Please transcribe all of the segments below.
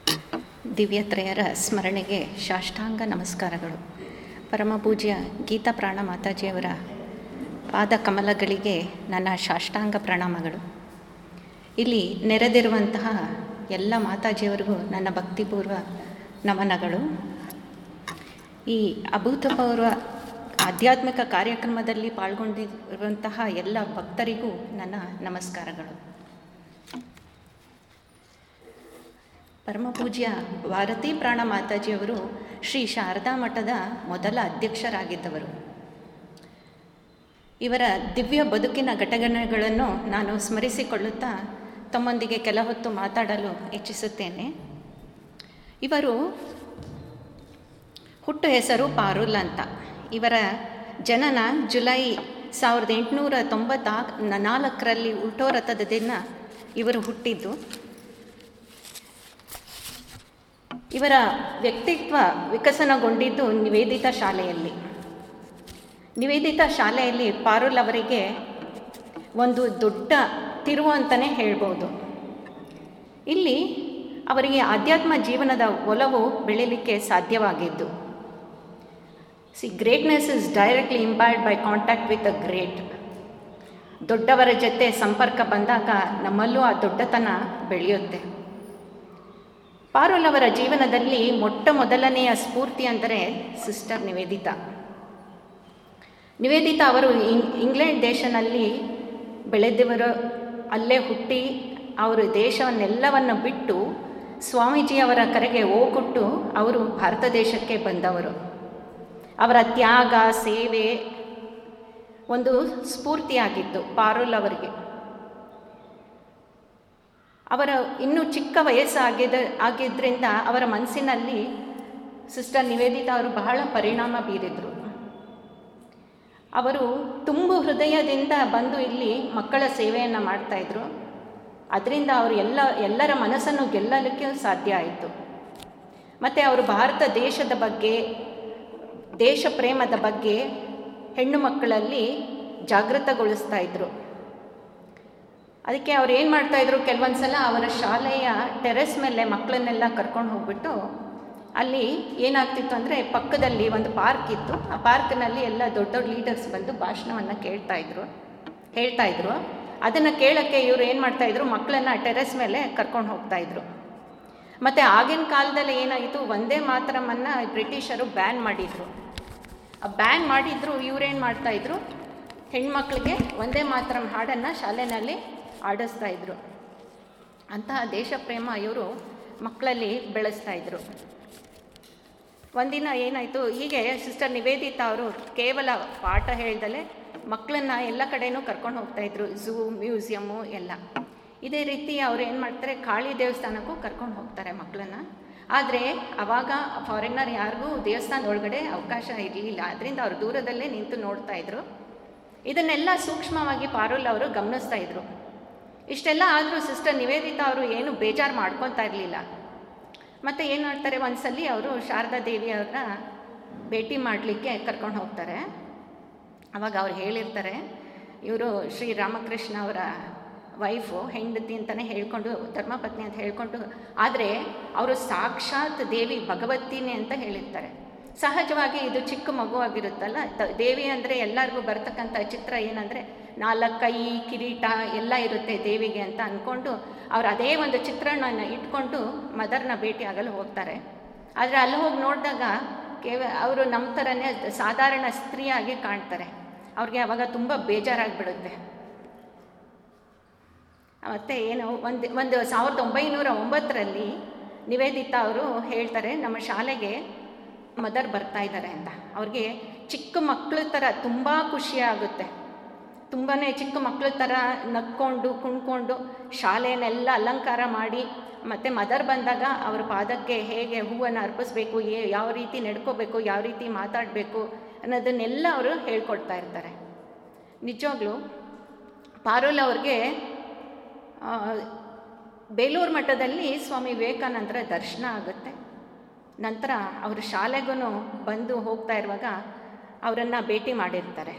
ದಿವ್ಯತ್ರಯರ ಸ್ಮರಣೆಗೆ ಸಾಷ್ಟಾಂಗ ನಮಸ್ಕಾರಗಳು ಪರಮಪೂಜ್ಯ ಗೀತಾ ಪ್ರಾಣ ಮಾತಾಜಿಯವರ ಪಾದ ಕಮಲಗಳಿಗೆ ನನ್ನ ಸಾಷ್ಟಾಂಗ ಪ್ರಣಾಮಗಳು ಇಲ್ಲಿ ನೆರೆದಿರುವಂತಹ ಎಲ್ಲ ಮಾತಾಜಿಯವರಿಗೂ ನನ್ನ ಭಕ್ತಿಪೂರ್ವ ನಮನಗಳು ಈ ಅಭೂತಪೂರ್ವ ಆಧ್ಯಾತ್ಮಿಕ ಕಾರ್ಯಕ್ರಮದಲ್ಲಿ ಪಾಲ್ಗೊಂಡಿರುವಂತಹ ಎಲ್ಲ ಭಕ್ತರಿಗೂ ನನ್ನ ನಮಸ್ಕಾರಗಳು ಪರಮಪೂಜ್ಯ ಭಾರತೀ ಪ್ರಾಣ ಮಾತಾಜಿಯವರು ಶ್ರೀ ಶಾರದಾ ಮಠದ ಮೊದಲ ಅಧ್ಯಕ್ಷರಾಗಿದ್ದವರು ಇವರ ದಿವ್ಯ ಬದುಕಿನ ಘಟನೆಗಳನ್ನು ನಾನು ಸ್ಮರಿಸಿಕೊಳ್ಳುತ್ತಾ ತಮ್ಮೊಂದಿಗೆ ಕೆಲ ಹೊತ್ತು ಮಾತಾಡಲು ಇಚ್ಛಿಸುತ್ತೇನೆ ಇವರು ಹುಟ್ಟು ಹೆಸರು ಪಾರುಲ್ ಅಂತ ಇವರ ಜನನ ಜುಲೈ ಸಾವಿರದ ಎಂಟುನೂರ ತೊಂಬತ್ತ ನಾಲ್ಕರಲ್ಲಿ ಉಲ್ಟೋ ರಥದ ದಿನ ಇವರು ಹುಟ್ಟಿದ್ದು ಇವರ ವ್ಯಕ್ತಿತ್ವ ವಿಕಸನಗೊಂಡಿದ್ದು ನಿವೇದಿತ ಶಾಲೆಯಲ್ಲಿ ನಿವೇದಿತ ಶಾಲೆಯಲ್ಲಿ ಪಾರುಲ್ ಅವರಿಗೆ ಒಂದು ದೊಡ್ಡ ತಿರುವು ಅಂತಲೇ ಹೇಳ್ಬೋದು ಇಲ್ಲಿ ಅವರಿಗೆ ಆಧ್ಯಾತ್ಮ ಜೀವನದ ಒಲವು ಬೆಳೀಲಿಕ್ಕೆ ಸಾಧ್ಯವಾಗಿದ್ದು see greatness is directly inspired by contact with a great ದೊಡ್ಡವರ ಜೊತೆ ಸಂಪರ್ಕ ಬಂದಾಗ ನಮ್ಮಲ್ಲೂ ಆ ದೊಡ್ಡತನ ಬೆಳೆಯುತ್ತೆ ಪಾರುಲ್ ಅವರ ಜೀವನದಲ್ಲಿ ಮೊಟ್ಟ ಮೊದಲನೆಯ ಸ್ಫೂರ್ತಿ ಅಂದರೆ ಸಿಸ್ಟರ್ ನಿವೇದಿತಾ ನಿವೇದಿತಾ ಅವರು ಇಂಗ್ಲೆಂಡ್ ದೇಶದಲ್ಲಿ ಬೆಳೆದವರು ಅಲ್ಲೇ ಹುಟ್ಟಿ ಅವರು ದೇಶವನ್ನೆಲ್ಲವನ್ನು ಬಿಟ್ಟು ಸ್ವಾಮೀಜಿಯವರ ಕರೆಗೆ ಓಗೊಟ್ಟು ಅವರು ಭಾರತ ದೇಶಕ್ಕೆ ಬಂದವರು ಅವರ ತ್ಯಾಗ ಸೇವೆ ಒಂದು ಸ್ಫೂರ್ತಿಯಾಗಿತ್ತು ಪಾರುಲ್ ಅವರಿಗೆ ಅವರ ಇನ್ನೂ ಚಿಕ್ಕ ವಯಸ್ಸಾಗಿದ್ದ ಆಗಿದ್ದರಿಂದ ಅವರ ಮನಸ್ಸಿನಲ್ಲಿ ಸಿಸ್ಟರ್ ನಿವೇದಿತಾ ಅವರು ಬಹಳ ಪರಿಣಾಮ ಬೀರಿದರು ಅವರು ತುಂಬು ಹೃದಯದಿಂದ ಬಂದು ಇಲ್ಲಿ ಮಕ್ಕಳ ಸೇವೆಯನ್ನು ಮಾಡ್ತಾಯಿದ್ರು ಅದರಿಂದ ಅವರು ಎಲ್ಲ ಎಲ್ಲರ ಮನಸ್ಸನ್ನು ಗೆಲ್ಲಲಿಕ್ಕೆ ಸಾಧ್ಯ ಆಯಿತು ಮತ್ತು ಅವರು ಭಾರತ ದೇಶದ ಬಗ್ಗೆ ದೇಶ ಪ್ರೇಮದ ಬಗ್ಗೆ ಹೆಣ್ಣು ಮಕ್ಕಳಲ್ಲಿ ಜಾಗೃತಗೊಳಿಸ್ತಾ ಇದ್ದರು ಅದಕ್ಕೆ ಅವ್ರು ಏನು ಮಾಡ್ತಾಯಿದ್ರು ಕೆಲವೊಂದು ಸಲ ಅವರ ಶಾಲೆಯ ಟೆರೆಸ್ ಮೇಲೆ ಮಕ್ಕಳನ್ನೆಲ್ಲ ಕರ್ಕೊಂಡು ಹೋಗ್ಬಿಟ್ಟು ಅಲ್ಲಿ ಏನಾಗ್ತಿತ್ತು ಅಂದರೆ ಪಕ್ಕದಲ್ಲಿ ಒಂದು ಪಾರ್ಕ್ ಇತ್ತು ಆ ಪಾರ್ಕ್ನಲ್ಲಿ ಎಲ್ಲ ದೊಡ್ಡ ದೊಡ್ಡ ಲೀಡರ್ಸ್ ಬಂದು ಭಾಷಣವನ್ನು ಕೇಳ್ತಾಯಿದ್ರು ಹೇಳ್ತಾಯಿದ್ರು ಅದನ್ನು ಕೇಳೋಕ್ಕೆ ಇವರು ಏನು ಮಾಡ್ತಾಯಿದ್ರು ಮಕ್ಕಳನ್ನ ಟೆರೆಸ್ ಮೇಲೆ ಕರ್ಕೊಂಡು ಹೋಗ್ತಾಯಿದ್ರು ಮತ್ತು ಆಗಿನ ಕಾಲದಲ್ಲಿ ಏನಾಯಿತು ಒಂದೇ ಮಾತ್ರಮನ್ನು ಬ್ರಿಟಿಷರು ಬ್ಯಾನ್ ಮಾಡಿದರು ಆ ಬ್ಯಾನ್ ಮಾಡಿದ್ರು ಇವರೇನು ಮಾಡ್ತಾಯಿದ್ರು ಹೆಣ್ಮಕ್ಳಿಗೆ ಒಂದೇ ಮಾತ್ರ ಹಾಡನ್ನು ಶಾಲೆಯಲ್ಲಿ ಆಡಿಸ್ತಾ ಇದ್ರು ಅಂತಹ ದೇಶ ಪ್ರೇಮ ಇವರು ಮಕ್ಕಳಲ್ಲಿ ಬೆಳೆಸ್ತಾಯಿದ್ರು ಒಂದಿನ ಏನಾಯಿತು ಹೀಗೆ ಸಿಸ್ಟರ್ ನಿವೇದಿತಾ ಅವರು ಕೇವಲ ಪಾಠ ಹೇಳ್ದಲೆ ಮಕ್ಕಳನ್ನ ಎಲ್ಲ ಕಡೆಯೂ ಕರ್ಕೊಂಡು ಹೋಗ್ತಾಯಿದ್ರು ಝೂ ಮ್ಯೂಸಿಯಮ್ಮು ಎಲ್ಲ ಇದೇ ರೀತಿ ಅವ್ರು ಏನು ಮಾಡ್ತಾರೆ ಕಾಳಿ ದೇವಸ್ಥಾನಕ್ಕೂ ಕರ್ಕೊಂಡು ಹೋಗ್ತಾರೆ ಮಕ್ಕಳನ್ನ ಆದರೆ ಆವಾಗ ಫಾರಿನರ್ ಯಾರಿಗೂ ದೇವಸ್ಥಾನದ ಒಳಗಡೆ ಅವಕಾಶ ಇರಲಿಲ್ಲ ಅದರಿಂದ ಅವರು ದೂರದಲ್ಲೇ ನಿಂತು ನೋಡ್ತಾಯಿದ್ರು ಇದನ್ನೆಲ್ಲ ಸೂಕ್ಷ್ಮವಾಗಿ ಪಾರುಲ್ ಅವರು ಗಮನಿಸ್ತಾ ಇದ್ರು ಇಷ್ಟೆಲ್ಲ ಆದರೂ ಸಿಸ್ಟರ್ ನಿವೇದಿತಾ ಅವರು ಏನು ಬೇಜಾರು ಮಾಡ್ಕೊತಾ ಇರಲಿಲ್ಲ ಮತ್ತು ಏನು ಮಾಡ್ತಾರೆ ಒಂದ್ಸಲಿ ಅವರು ಶಾರದಾ ದೇವಿಯವರ ಭೇಟಿ ಮಾಡಲಿಕ್ಕೆ ಕರ್ಕೊಂಡು ಹೋಗ್ತಾರೆ ಅವಾಗ ಅವ್ರು ಹೇಳಿರ್ತಾರೆ ಇವರು ಶ್ರೀ ರಾಮಕೃಷ್ಣ ಅವರ ವೈಫು ಹೆಂಡತಿ ಅಂತಲೇ ಹೇಳ್ಕೊಂಡು ಧರ್ಮಪತ್ನಿ ಅಂತ ಹೇಳ್ಕೊಂಡು ಆದರೆ ಅವರು ಸಾಕ್ಷಾತ್ ದೇವಿ ಭಗವತಿನೇ ಅಂತ ಹೇಳಿರ್ತಾರೆ ಸಹಜವಾಗಿ ಇದು ಚಿಕ್ಕ ಮಗುವಾಗಿರುತ್ತಲ್ಲ ದೇವಿ ಅಂದರೆ ಎಲ್ಲರಿಗೂ ಬರ್ತಕ್ಕಂಥ ಚಿತ್ರ ಏನಂದರೆ ನಾಲ್ಕು ಕೈ ಕಿರೀಟ ಎಲ್ಲ ಇರುತ್ತೆ ದೇವಿಗೆ ಅಂತ ಅಂದ್ಕೊಂಡು ಅವ್ರು ಅದೇ ಒಂದು ಚಿತ್ರಣನ ಇಟ್ಕೊಂಡು ಮದರ್ನ ಭೇಟಿ ಆಗಲು ಹೋಗ್ತಾರೆ ಆದರೆ ಅಲ್ಲಿ ಹೋಗಿ ನೋಡಿದಾಗ ಕೇವ ಅವರು ನಮ್ಮ ಥರನೇ ಸಾಧಾರಣ ಸ್ತ್ರೀಯಾಗಿ ಕಾಣ್ತಾರೆ ಅವ್ರಿಗೆ ಅವಾಗ ತುಂಬ ಬೇಜಾರಾಗಿಬಿಡುತ್ತೆ ಮತ್ತು ಏನು ಒಂದು ಒಂದು ಸಾವಿರದ ಒಂಬೈನೂರ ಒಂಬತ್ತರಲ್ಲಿ ನಿವೇದಿತಾ ಅವರು ಹೇಳ್ತಾರೆ ನಮ್ಮ ಶಾಲೆಗೆ ಮದರ್ ಬರ್ತಾ ಇದ್ದಾರೆ ಅಂತ ಅವ್ರಿಗೆ ಚಿಕ್ಕ ಮಕ್ಕಳ ಥರ ತುಂಬ ಖುಷಿಯಾಗುತ್ತೆ ತುಂಬಾ ಚಿಕ್ಕ ಮಕ್ಕಳ ಥರ ನಕ್ಕೊಂಡು ಕುಣ್ಕೊಂಡು ಶಾಲೆಯನ್ನೆಲ್ಲ ಅಲಂಕಾರ ಮಾಡಿ ಮತ್ತು ಮದರ್ ಬಂದಾಗ ಅವ್ರ ಪಾದಕ್ಕೆ ಹೇಗೆ ಹೂವನ್ನು ಅರ್ಪಿಸ್ಬೇಕು ಏ ಯಾವ ರೀತಿ ನಡ್ಕೋಬೇಕು ಯಾವ ರೀತಿ ಮಾತಾಡಬೇಕು ಅನ್ನೋದನ್ನೆಲ್ಲ ಅವರು ಹೇಳ್ಕೊಡ್ತಾ ಇರ್ತಾರೆ ನಿಜವಾಗ್ಲೂ ಪಾರುಲ್ ಅವ್ರಿಗೆ ಬೇಲೂರು ಮಠದಲ್ಲಿ ಸ್ವಾಮಿ ವಿವೇಕಾನಂದರ ದರ್ಶನ ಆಗುತ್ತೆ ನಂತರ ಅವರು ಶಾಲೆಗೂ ಬಂದು ಹೋಗ್ತಾ ಇರುವಾಗ ಅವರನ್ನು ಭೇಟಿ ಮಾಡಿರ್ತಾರೆ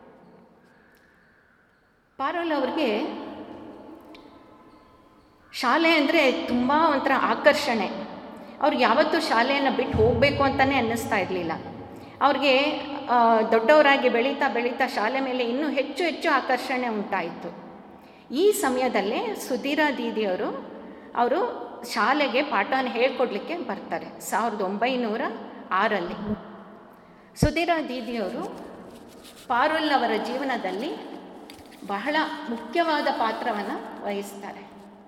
ಪಾರೋಲ್ ಅವ್ರಿಗೆ ಶಾಲೆ ಅಂದರೆ ತುಂಬ ಒಂಥರ ಆಕರ್ಷಣೆ ಅವ್ರಿಗೆ ಯಾವತ್ತೂ ಶಾಲೆಯನ್ನು ಬಿಟ್ಟು ಹೋಗಬೇಕು ಅಂತಲೇ ಅನ್ನಿಸ್ತಾ ಇರಲಿಲ್ಲ ಅವ್ರಿಗೆ ಆ, ದೊಡ್ಡವರಾಗಿ ಬೆಳೀತಾ ಬೆಳೀತಾ ಶಾಲೆ ಮೇಲೆ ಇನ್ನೂ ಹೆಚ್ಚು ಹೆಚ್ಚು ಆಕರ್ಷಣೆ ಉಂಟಾಯಿತು ಈ ಸಮಯದಲ್ಲೇ ಸುಧೀರ ದೀದಿಯವರು ಅವರು ಶಾಲೆಗೆ ಪಾಠವನ್ನು ಹೇಳ್ಕೊಡ್ಲಿಕ್ಕೆ ಬರ್ತಾರೆ ಸಾವಿರದ ಒಂಬೈನೂರ ಆರಲ್ಲಿ ಸುಧೀರ ದೀದಿಯವರು ಪಾರುಲ್ ಅವರ ಜೀವನದಲ್ಲಿ ಬಹಳ ಮುಖ್ಯವಾದ ಪಾತ್ರವನ್ನು ವಹಿಸ್ತಾರೆ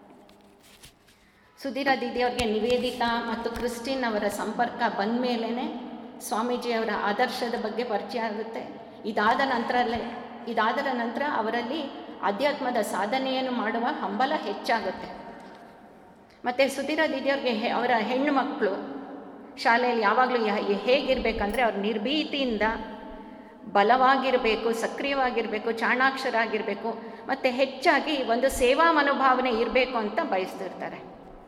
ಸುಧೀರ ದೀದಿಯವ್ರಿಗೆ ನಿವೇದಿತಾ ಮತ್ತು ಕ್ರಿಸ್ಟಿನ್ ಅವರ ಸಂಪರ್ಕ ಬಂದ ಮೇಲೇ ಸ್ವಾಮೀಜಿಯವರ ಆದರ್ಶದ ಬಗ್ಗೆ ಪರಿಚಯ ಆಗುತ್ತೆ ಇದಾದ ನಂತರಲ್ಲೇ ಇದಾದ ನಂತರ ಅವರಲ್ಲಿ ಅಧ್ಯಾತ್ಮದ ಸಾಧನೆಯನ್ನು ಮಾಡುವ ಹಂಬಲ ಹೆಚ್ಚಾಗುತ್ತೆ ಮತ್ತು ಸುಧೀರ ದೀದಿಯವ್ರಿಗೆ ಹೆ- ಅವರ ಹೆಣ್ಣು ಮಕ್ಕಳು ಶಾಲೆಯಲ್ಲಿ ಯಾವಾಗಲೂ ಹೇಗಿರಬೇಕಂದ್ರೆ ಅವ್ರು ನಿರ್ಭೀತಿಯಿಂದ ಬಲವಾಗಿರಬೇಕು ಸಕ್ರಿಯವಾಗಿರಬೇಕು ಚಾಣಾಕ್ಷರಾಗಿರಬೇಕು ಮತ್ತು ಹೆಚ್ಚಾಗಿ ಒಂದು ಸೇವಾ ಮನೋಭಾವನೆ ಇರಬೇಕು ಅಂತ ಬಯಸ್ತಿರ್ತಾರೆ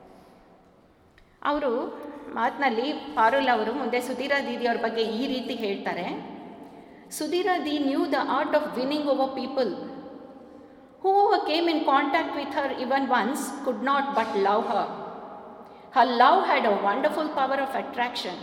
ಅವರು ಮಾತಿನಲ್ಲಿ ಪಾರುಲ್ ಅವರು ಮುಂದೆ ಸುಧೀರ ದೀದಿಯವ್ರ ಬಗ್ಗೆ ಈ ರೀತಿ ಹೇಳ್ತಾರೆ Sudhira the new the art of winning over people who came in contact with her even once could not but love her her love had a wonderful power of attraction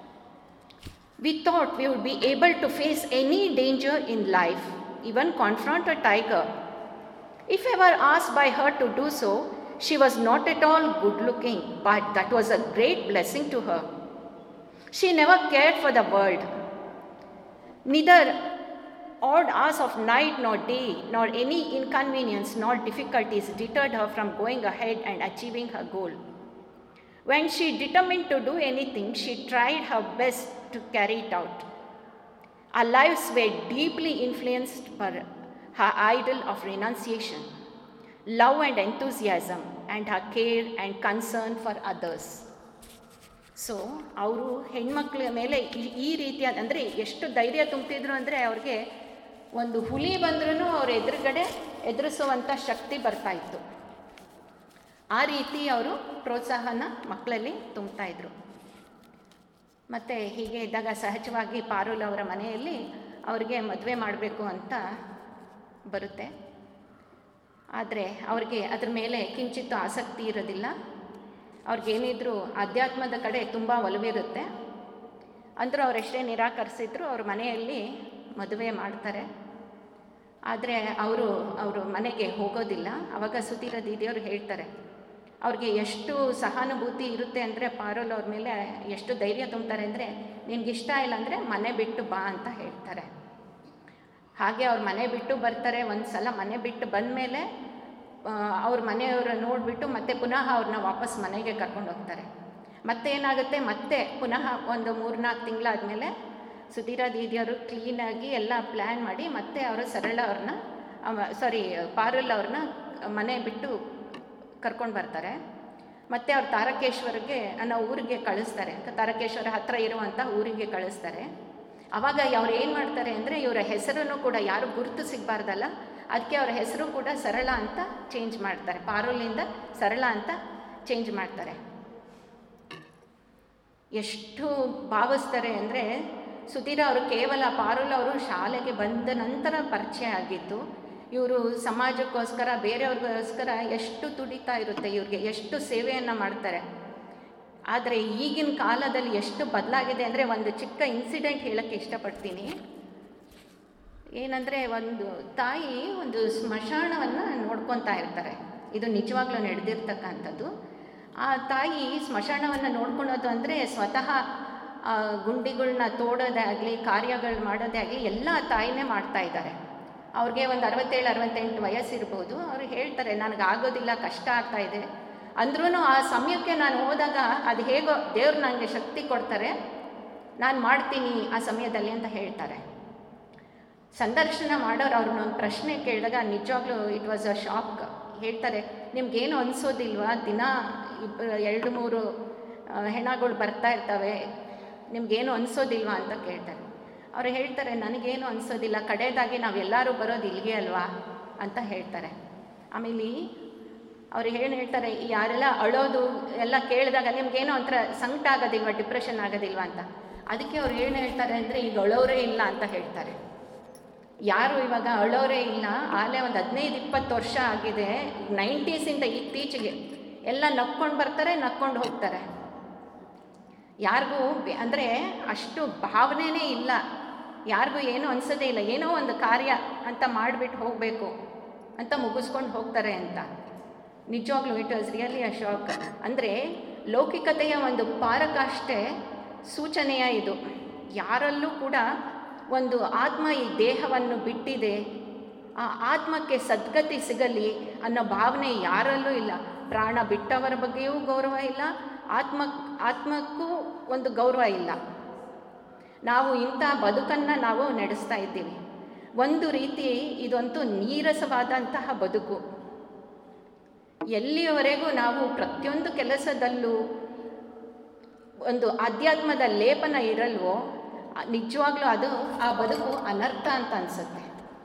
We thought we would be able to face any danger in life, even confront a tiger. If ever asked by her to do so, she was not at all good looking, but that was a great blessing to her. She never cared for the world. Neither odd hours of night nor day, nor any inconvenience nor difficulties deterred her from going ahead and achieving her goal. When she determined to do anything, she tried her best to carry it out. Our lives were deeply influenced by her idol of renunciation, love and enthusiasm, and her care and concern for others. So ಅವರು ಹೆಣ್ಮಕ್ಳ ಮೇಲೆ ಈ- ಈ ರೀತಿಯಾದ ಅಂದರೆ ಎಷ್ಟು ಧೈರ್ಯ ತುಂಬ್ತಿದ್ರು ಅಂದರೆ ಅವ್ರಿಗೆ ಒಂದು ಹುಲಿ ಬಂದ್ರೂ ಅವ್ರ ಎದುರುಗಡೆ ಎದುರಿಸುವಂಥ ಶಕ್ತಿ ಬರ್ತಾ ಇತ್ತು ಆ ರೀತಿ ಅವರು ಪ್ರೋತ್ಸಾಹನ ಮಕ್ಕಳಲ್ಲಿ ತುಂಬ್ತಾ ಇದ್ರು ಮತ್ತು ಹೀಗೆ ಇದ್ದಾಗ ಸಹಜವಾಗಿ ಪಾರುಲ್ ಅವರ ಮನೆಯಲ್ಲಿ ಅವರಿಗೆ ಮದುವೆ ಮಾಡಬೇಕು ಅಂತ ಬರುತ್ತೆ ಆದರೆ ಅವ್ರಿಗೆ ಅದ್ರ ಮೇಲೆ ಕಿಂಚಿತ್ತು ಆಸಕ್ತಿ ಇರೋದಿಲ್ಲ ಅವ್ರಿಗೇನಿದ್ರು ಅಧ್ಯಾತ್ಮದ ಕಡೆ ತುಂಬ ಒಲವಿರುತ್ತೆ ಅಂದರೂ ಅವರೆಷ್ಟೇ ನಿರಾಕರಿಸಿದ್ರು ಅವ್ರ ಮನೆಯಲ್ಲಿ ಮದುವೆ ಮಾಡ್ತಾರೆ ಆದರೆ ಅವರು ಅವರು ಮನೆಗೆ ಹೋಗೋದಿಲ್ಲ ಅವಾಗ ಸುಧೀರ ದೀದಿಯವರು ಹೇಳ್ತಾರೆ ಅವ್ರಿಗೆ ಎಷ್ಟು ಸಹಾನುಭೂತಿ ಇರುತ್ತೆ ಅಂದರೆ ಪಾರೋಲ್ ಅವ್ರ ಮೇಲೆ ಎಷ್ಟು ಧೈರ್ಯ ತುಂಬ್ತಾರೆ ಅಂದರೆ ನಿನಗಿಷ್ಟ ಇಲ್ಲ ಅಂದರೆ ಮನೆ ಬಿಟ್ಟು ಬಾ ಅಂತ ಹೇಳ್ತಾರೆ ಹಾಗೆ ಅವ್ರ ಮನೆ ಬಿಟ್ಟು ಬರ್ತಾರೆ ಒಂದು ಸಲ ಮನೆ ಬಿಟ್ಟು ಬಂದಮೇಲೆ ಅವ್ರ ಮನೆಯವ್ರ ನೋಡಿಬಿಟ್ಟು ಮತ್ತೆ ಪುನಃ ಅವ್ರನ್ನ ವಾಪಸ್ ಮನೆಗೆ ಕರ್ಕೊಂಡು ಹೋಗ್ತಾರೆ ಮತ್ತೆ ಏನಾಗುತ್ತೆ ಮತ್ತೆ ಪುನಃ ಒಂದು ಮೂರ್ನಾಲ್ಕು ತಿಂಗಳಾದಮೇಲೆ ಸುಧೀರ ದೀದಿಯವರು ಕ್ಲೀನಾಗಿ ಎಲ್ಲ ಪ್ಲ್ಯಾನ್ ಮಾಡಿ ಮತ್ತೆ ಅವರು ಸರಳ ಅವ್ರನ್ನ ಸಾರಿ ಪಾರುಲ್ ಅವ್ರನ್ನ ಮನೆ ಬಿಟ್ಟು ಕರ್ಕೊಂಡು ಬರ್ತಾರೆ ಮತ್ತು ಅವ್ರು ತಾರಕೇಶ್ವರಿಗೆ ಅನ್ನೋ ಊರಿಗೆ ಕಳಿಸ್ತಾರೆ ತಾರಕೇಶ್ವರ ಹತ್ತಿರ ಇರುವಂಥ ಊರಿಗೆ ಕಳಿಸ್ತಾರೆ ಆವಾಗ ಅವ್ರು ಏನು ಮಾಡ್ತಾರೆ ಅಂದರೆ ಇವರ ಹೆಸರನ್ನು ಕೂಡ ಯಾರು ಗುರುತು ಸಿಗಬಾರ್ದಲ್ಲ ಅದಕ್ಕೆ ಅವರ ಹೆಸರು ಕೂಡ ಸರಳ ಅಂತ ಚೇಂಜ್ ಮಾಡ್ತಾರೆ ಪಾರೋಲಿಂದ ಸರಳ ಅಂತ ಚೇಂಜ್ ಮಾಡ್ತಾರೆ ಎಷ್ಟು ಭಾವಿಸ್ತಾರೆ ಅಂದರೆ ಸುಧೀರ ಅವರು ಕೇವಲ ಪಾರುಲ್ ಅವರು ಶಾಲೆಗೆ ಬಂದ ನಂತರ ಪರಿಚಯ ಆಗಿದ್ದು ಇವರು ಸಮಾಜಕ್ಕೋಸ್ಕರ ಬೇರೆಯವ್ರಿಗೋಸ್ಕರ ಎಷ್ಟು ತುಡಿತಾ ಇರುತ್ತೆ ಇವ್ರಿಗೆ ಎಷ್ಟು ಸೇವೆಯನ್ನು ಮಾಡ್ತಾರೆ ಆದರೆ ಈಗಿನ ಕಾಲದಲ್ಲಿ ಎಷ್ಟು ಬದಲಾಗಿದೆ ಅಂದರೆ ಒಂದು ಚಿಕ್ಕ ಇನ್ಸಿಡೆಂಟ್ ಹೇಳೋಕ್ಕೆ ಇಷ್ಟಪಡ್ತೀನಿ ಏನಂದರೆ ಒಂದು ತಾಯಿ ಒಂದು ಸ್ಮಶಾನವನ್ನು ನೋಡ್ಕೊತಾ ಇರ್ತಾರೆ ಇದು ನಿಜವಾಗ್ಲೂ ನಡೆದಿರ್ತಕ್ಕಂಥದ್ದು ಆ ತಾಯಿ ಸ್ಮಶಾನವನ್ನು ನೋಡ್ಕೊಳೋದು ಅಂದರೆ ಸ್ವತಃ ಆ, ಗುಂಡಿಗಳ್ನ ತೋಡೋದೇ ಆಗಲಿ ಕಾರ್ಯಗಳು ಮಾಡೋದೇ ಆಗಲಿ ಎಲ್ಲ ತಾಯಿನೇ ಮಾಡ್ತಾ ಇದ್ದಾರೆ ಅವ್ರಿಗೆ ಒಂದು ಅರವತ್ತೇಳು ಅರವತ್ತೆಂಟು ವಯಸ್ಸಿರ್ಬೋದು ಅವ್ರು ಹೇಳ್ತಾರೆ ನನಗೆ ಆಗೋದಿಲ್ಲ ಕಷ್ಟ ಆಗ್ತಾ ಇದೆ ಅಂದ್ರೂ ಆ ಸಮಯಕ್ಕೆ ನಾನು ಹೋದಾಗ ಅದು ಹೇಗೋ ದೇವ್ರು ನನಗೆ ಶಕ್ತಿ ಕೊಡ್ತಾರೆ ನಾನು ಮಾಡ್ತೀನಿ ಆ ಸಮಯದಲ್ಲಿ ಅಂತ ಹೇಳ್ತಾರೆ ಸಂದರ್ಶನ ಮಾಡೋರು ಅವ್ರನ್ನ ಒಂದು ಪ್ರಶ್ನೆ ಕೇಳಿದಾಗ ನಿಜವಾಗ್ಲೂ ಇಟ್ ವಾಸ್ ಅ ಶಾಕ್ ಹೇಳ್ತಾರೆ ನಿಮ್ಗೇನು ಅನಿಸೋದಿಲ್ವಾ ದಿನ ಇಬ್ಬ ಎರಡು ಮೂರು ಆ, ಹೆಣಗಳು ಬರ್ತಾ ಇರ್ತವೆ ನಿಮ್ಗೇನು ಅನಿಸೋದಿಲ್ವಾ ಅಂತ ಕೇಳ್ತಾರೆ ಅವ್ರು ಹೇಳ್ತಾರೆ ನನಗೇನು ಅನಿಸೋದಿಲ್ಲ ಕಡೆಯದಾಗಿ ನಾವೆಲ್ಲರೂ ಬರೋದು ಇಲ್ಲಿಗೆ ಅಲ್ವಾ ಅಂತ ಹೇಳ್ತಾರೆ ಆಮೇಲೆ ಅವ್ರು ಏನು ಹೇಳ್ತಾರೆ ಈ ಯಾರೆಲ್ಲ ಅಳೋದು ಎಲ್ಲ ಕೇಳಿದಾಗ ನಿಮ್ಗೇನೋ ಒಂಥರ ಸಂಕಟ ಆಗೋದಿಲ್ವಾ ಡಿಪ್ರೆಷನ್ ಆಗೋದಿಲ್ವಾ ಅಂತ ಅದಕ್ಕೆ ಅವ್ರು ಏನು ಹೇಳ್ತಾರೆ ಅಂದರೆ ಈಗ ಅಳೋರೇ ಇಲ್ಲ ಅಂತ ಹೇಳ್ತಾರೆ ಯಾರು ಇವಾಗ ಅಳೋರೇ ಇಲ್ಲ ಆಲೇ ಒಂದು ಹದಿನೈದು ಇಪ್ಪತ್ತು ವರ್ಷ ಆಗಿದೆ ನೈಂಟೀಸಿಂದ ಇತ್ತೀಚೆಗೆ ಎಲ್ಲ ನಕ್ಕೊಂಡು ಬರ್ತಾರೆ ನಕ್ಕೊಂಡು ಹೋಗ್ತಾರೆ ಯಾರಿಗೂ ಅಂದರೆ ಅಷ್ಟು ಭಾವನೆನೇ ಇಲ್ಲ ಯಾರಿಗೂ ಏನೂ ಅನಿಸೋದೇ ಇಲ್ಲ ಏನೋ ಒಂದು ಕಾರ್ಯ ಅಂತ ಮಾಡಿಬಿಟ್ಟು ಹೋಗಬೇಕು ಅಂತ ಮುಗಿಸ್ಕೊಂಡು ಹೋಗ್ತಾರೆ ಅಂತ ನಿಜವಾಗ್ಲೂ it was really a shock ಅಂದರೆ ಲೌಕಿಕತೆಯ ಒಂದು ಪಾರಕಾಷ್ಟೇ ಸೂಚನೆಯ ಇದು ಯಾರಲ್ಲೂ ಕೂಡ ಒಂದು ಆತ್ಮ ಈ ದೇಹವನ್ನು ಬಿಟ್ಟಿದೆ ಆ ಆತ್ಮಕ್ಕೆ ಸದ್ಗತಿ ಸಿಗಲಿ ಅನ್ನೋ ಭಾವನೆ ಯಾರಲ್ಲೂ ಇಲ್ಲ ಪ್ರಾಣ ಬಿಟ್ಟವರ ಬಗ್ಗೆಯೂ ಗೌರವ ಇಲ್ಲ ಆತ್ಮ ಆತ್ಮಕ್ಕೂ ಒಂದು ಗೌರವ ಇಲ್ಲ ನಾವು ಇಂಥ ಬದುಕನ್ನು ನಾವು ನಡೆಸ್ತಾ ಇದ್ದೀವಿ ಒಂದು ರೀತಿ ಇದಂತೂ ನೀರಸವಾದಂತಹ ಬದುಕು ಎಲ್ಲಿಯವರೆಗೂ ನಾವು ಪ್ರತಿಯೊಂದು ಕೆಲಸದಲ್ಲೂ ಒಂದು ಅಧ್ಯಾತ್ಮದ ಲೇಪನ ಇರಲ್ವೋ ನಿಜವಾಗ್ಲೂ ಅದು ಆ ಬದುಕು ಅನರ್ಥ ಅಂತ ಅನಿಸುತ್ತೆ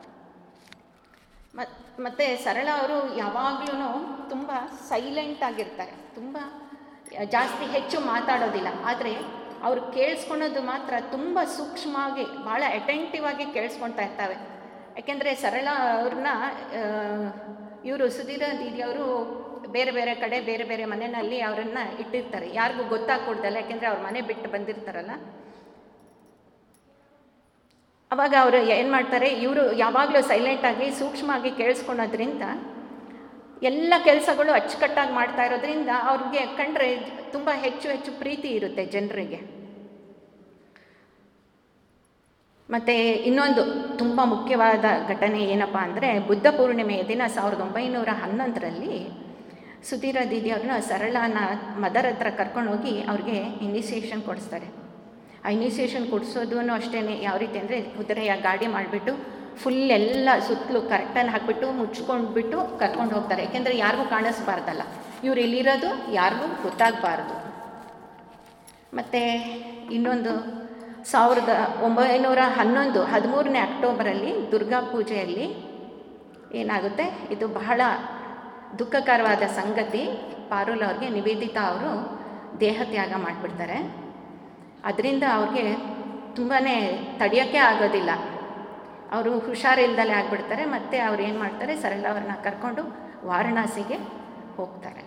ಮತ್ ಮತ್ತು ಸರಳ ಅವರು ಯಾವಾಗಲೂ ತುಂಬ ಸೈಲೆಂಟ್ ಆಗಿರ್ತಾರೆ ತುಂಬ ಜಾಸ್ತಿ ಹೆಚ್ಚು ಮಾತಾಡೋದಿಲ್ಲ ಆದರೆ ಅವ್ರು ಕೇಳಿಸ್ಕೊಳೋದು ಮಾತ್ರ ತುಂಬ ಸೂಕ್ಷ್ಮವಾಗಿ ಭಾಳ ಅಟೆಂಟಿವ್ ಆಗಿ ಕೇಳಿಸ್ಕೊಳ್ತಾ ಇರ್ತವೆ ಯಾಕೆಂದರೆ ಸರಳ ಅವ್ರನ್ನ ಇವರು ಸುಧೀರ ದೀದಿಯವರು ಬೇರೆ ಬೇರೆ ಕಡೆ ಬೇರೆ ಬೇರೆ ಮನೆಯಲ್ಲಿ ಅವರನ್ನು ಇಟ್ಟಿರ್ತಾರೆ ಯಾರಿಗೂ ಗೊತ್ತಾಗ್ಕೊಡ್ದಲ್ಲ ಯಾಕೆಂದರೆ ಅವ್ರ ಮನೆ ಬಿಟ್ಟು ಬಂದಿರ್ತಾರಲ್ಲ ಅವಾಗ ಅವರು ಏನು ಮಾಡ್ತಾರೆ ಇವರು ಯಾವಾಗಲೂ ಸೈಲೆಂಟಾಗಿ ಸೂಕ್ಷ್ಮವಾಗಿ ಕೇಳಿಸ್ಕೊಳೋದ್ರಿಂದ ಎಲ್ಲ ಕೆಲಸಗಳು ಅಚ್ಚುಕಟ್ಟಾಗಿ ಮಾಡ್ತಾ ಇರೋದ್ರಿಂದ ಅವ್ರಿಗೆ ಕಂಡ್ರೆ ತುಂಬ ಹೆಚ್ಚು ಹೆಚ್ಚು ಪ್ರೀತಿ ಇರುತ್ತೆ ಜನರಿಗೆ ಮತ್ತು ಇನ್ನೊಂದು ತುಂಬ ಮುಖ್ಯವಾದ ಘಟನೆ ಏನಪ್ಪ ಅಂದರೆ ಬುದ್ಧ ಪೂರ್ಣಿಮೆಯ ದಿನ ಸಾವಿರದ ಒಂಬೈನೂರ ಹನ್ನೊಂದರಲ್ಲಿ ಸುಧೀರ ದೀದಿ ಅವ್ರನ್ನ ಸರಳನ ಮದರ್ ಹತ್ರ ಕರ್ಕೊಂಡೋಗಿ ಅವ್ರಿಗೆ ಇನಿಸಿಯೇಷನ್ ಕೊಡಿಸ್ತಾರೆ ಆ ಇನಿಸಿಯೇಷನ್ ಕೊಡಿಸೋದು ಅಷ್ಟೇ ಯಾವ ರೀತಿ ಅಂದರೆ ಕುದುರೆಯ ಗಾಡಿ ಮಾಡಿಬಿಟ್ಟು ಫುಲ್ ಎಲ್ಲ ಸುತ್ತಲೂ ಕರೆಕ್ಟಲ್ಲಿ ಹಾಕ್ಬಿಟ್ಟು ಮುಚ್ಕೊಂಡ್ಬಿಟ್ಟು ಕರ್ಕೊಂಡು ಹೋಗ್ತಾರೆ ಯಾಕೆಂದರೆ ಯಾರಿಗೂ ಕಾಣಿಸ್ಬಾರ್ದಲ್ಲ ಇವ್ರು ಇಲ್ಲಿರೋದು ಯಾರಿಗೂ ಗೊತ್ತಾಗಬಾರ್ದು ಮತ್ತು ಇನ್ನೊಂದು ಸಾವಿರದ ಒಂಬೈನೂರ ಹನ್ನೊಂದು ಹದಿಮೂರನೇ ಅಕ್ಟೋಬರಲ್ಲಿ ದುರ್ಗಾ ಪೂಜೆಯಲ್ಲಿ ಏನಾಗುತ್ತೆ ಇದು ಬಹಳ ದುಃಖಕರವಾದ ಸಂಗತಿ ಪಾರುಲ್ ಅವ್ರಿಗೆ ನಿವೇದಿತಾ ಅವರು ದೇಹತ್ಯಾಗ ಮಾಡಿಬಿಡ್ತಾರೆ ಅದರಿಂದ ಅವ್ರಿಗೆ ತುಂಬಾ ತಡೆಯೋಕ್ಕೆ ಆಗೋದಿಲ್ಲ ಅವರು ಹುಷಾರಿಲ್ದಲೇ ಆಗಿಬಿಡ್ತಾರೆ ಮತ್ತು ಅವ್ರು ಏನು ಮಾಡ್ತಾರೆ ಸರಳ ಅವ್ರನ್ನ ಕರ್ಕೊಂಡು ವಾರಣಾಸಿಗೆ ಹೋಗ್ತಾರೆ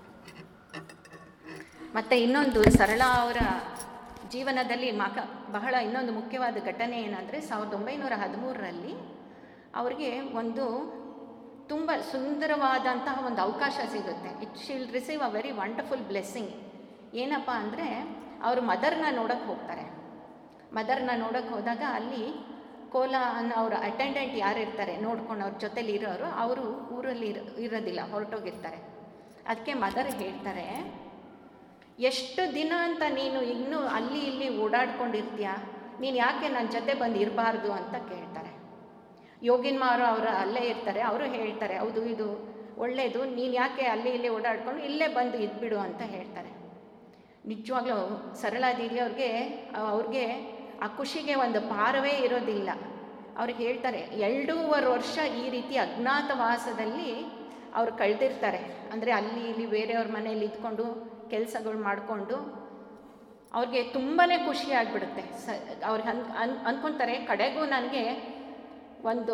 ಮತ್ತು ಇನ್ನೊಂದು ಸರಳ ಅವರ ಜೀವನದಲ್ಲಿ ಮಕ ಬಹಳ ಇನ್ನೊಂದು ಮುಖ್ಯವಾದ ಘಟನೆ ಏನಂದರೆ ಸಾವಿರದ ಒಂಬೈನೂರ ಹದಿಮೂರರಲ್ಲಿ ಅವ್ರಿಗೆ ಒಂದು ತುಂಬ ಸುಂದರವಾದಂತಹ ಒಂದು ಅವಕಾಶ ಸಿಗುತ್ತೆ it shall receive a very wonderful blessing ಏನಪ್ಪ ಅಂದರೆ ಅವರು ಮದರ್ನ ನೋಡೋಕ್ಕೆ ಹೋಗ್ತಾರೆ ಮದರ್ನ ನೋಡೋಕ್ಕೆ ಹೋದಾಗ ಅಲ್ಲಿ ಕೋಲ ಅನ್ನೋ ಅವ್ರ ಅಟೆಂಡೆಂಟ್ ಯಾರು ಇರ್ತಾರೆ ನೋಡ್ಕೊಂಡು ಅವ್ರ ಜೊತೇಲಿ ಇರೋರು ಅವರು ಊರಲ್ಲಿ ಇರ ಇರೋದಿಲ್ಲ ಹೊರಟೋಗಿರ್ತಾರೆ ಅದಕ್ಕೆ ಮದರ್ ಹೇಳ್ತಾರೆ ಎಷ್ಟು ದಿನ ಅಂತ ನೀನು ಇನ್ನೂ ಅಲ್ಲಿ ಇಲ್ಲಿ ಓಡಾಡ್ಕೊಂಡಿರ್ತೀಯ ನೀನು ಯಾಕೆ ನನ್ನ ಜೊತೆ ಬಂದು ಇರಬಾರ್ದು ಅಂತ ಕೇಳ್ತಾರೆ ಯೋಗಿನ್ ಮಾರು ಅವರು ಅಲ್ಲೇ ಇರ್ತಾರೆ ಅವರು ಹೇಳ್ತಾರೆ ಹೌದು ಇದು ಒಳ್ಳೆಯದು ನೀನು ಯಾಕೆ ಅಲ್ಲಿ ಇಲ್ಲಿ ಓಡಾಡ್ಕೊಂಡು ಇಲ್ಲೇ ಬಂದು ಇದ್ಬಿಡು ಅಂತ ಹೇಳ್ತಾರೆ ನಿಜವಾಗ್ಲೂ ಸರಳ ದೀದಿ ಅವ್ರಿಗೆ ಅವ್ರಿಗೆ ಆ ಖುಷಿಗೆ ಒಂದು ಪಾರವೇ ಇರೋದಿಲ್ಲ ಅವ್ರಿಗೆ ಹೇಳ್ತಾರೆ ಎರಡೂವರೆ ವರ್ಷ ಈ ರೀತಿ ಅಜ್ಞಾತವಾಸದಲ್ಲಿ ಅವ್ರು ಕಳೆದಿರ್ತಾರೆ ಅಂದರೆ ಅಲ್ಲಿ ಇಲ್ಲಿ ಬೇರೆಯವ್ರ ಮನೇಲಿ ಇದ್ಕೊಂಡು ಕೆಲಸಗಳು ಮಾಡಿಕೊಂಡು ಅವ್ರಿಗೆ ತುಂಬಾ ಖುಷಿ ಆಗಿಬಿಡುತ್ತೆ ಸ ಅವ್ರಿಗೆ ಅನ್ ಅನ್ ಅಂದ್ಕೊತಾರೆ ಕಡೆಗೂ ನನಗೆ ಒಂದು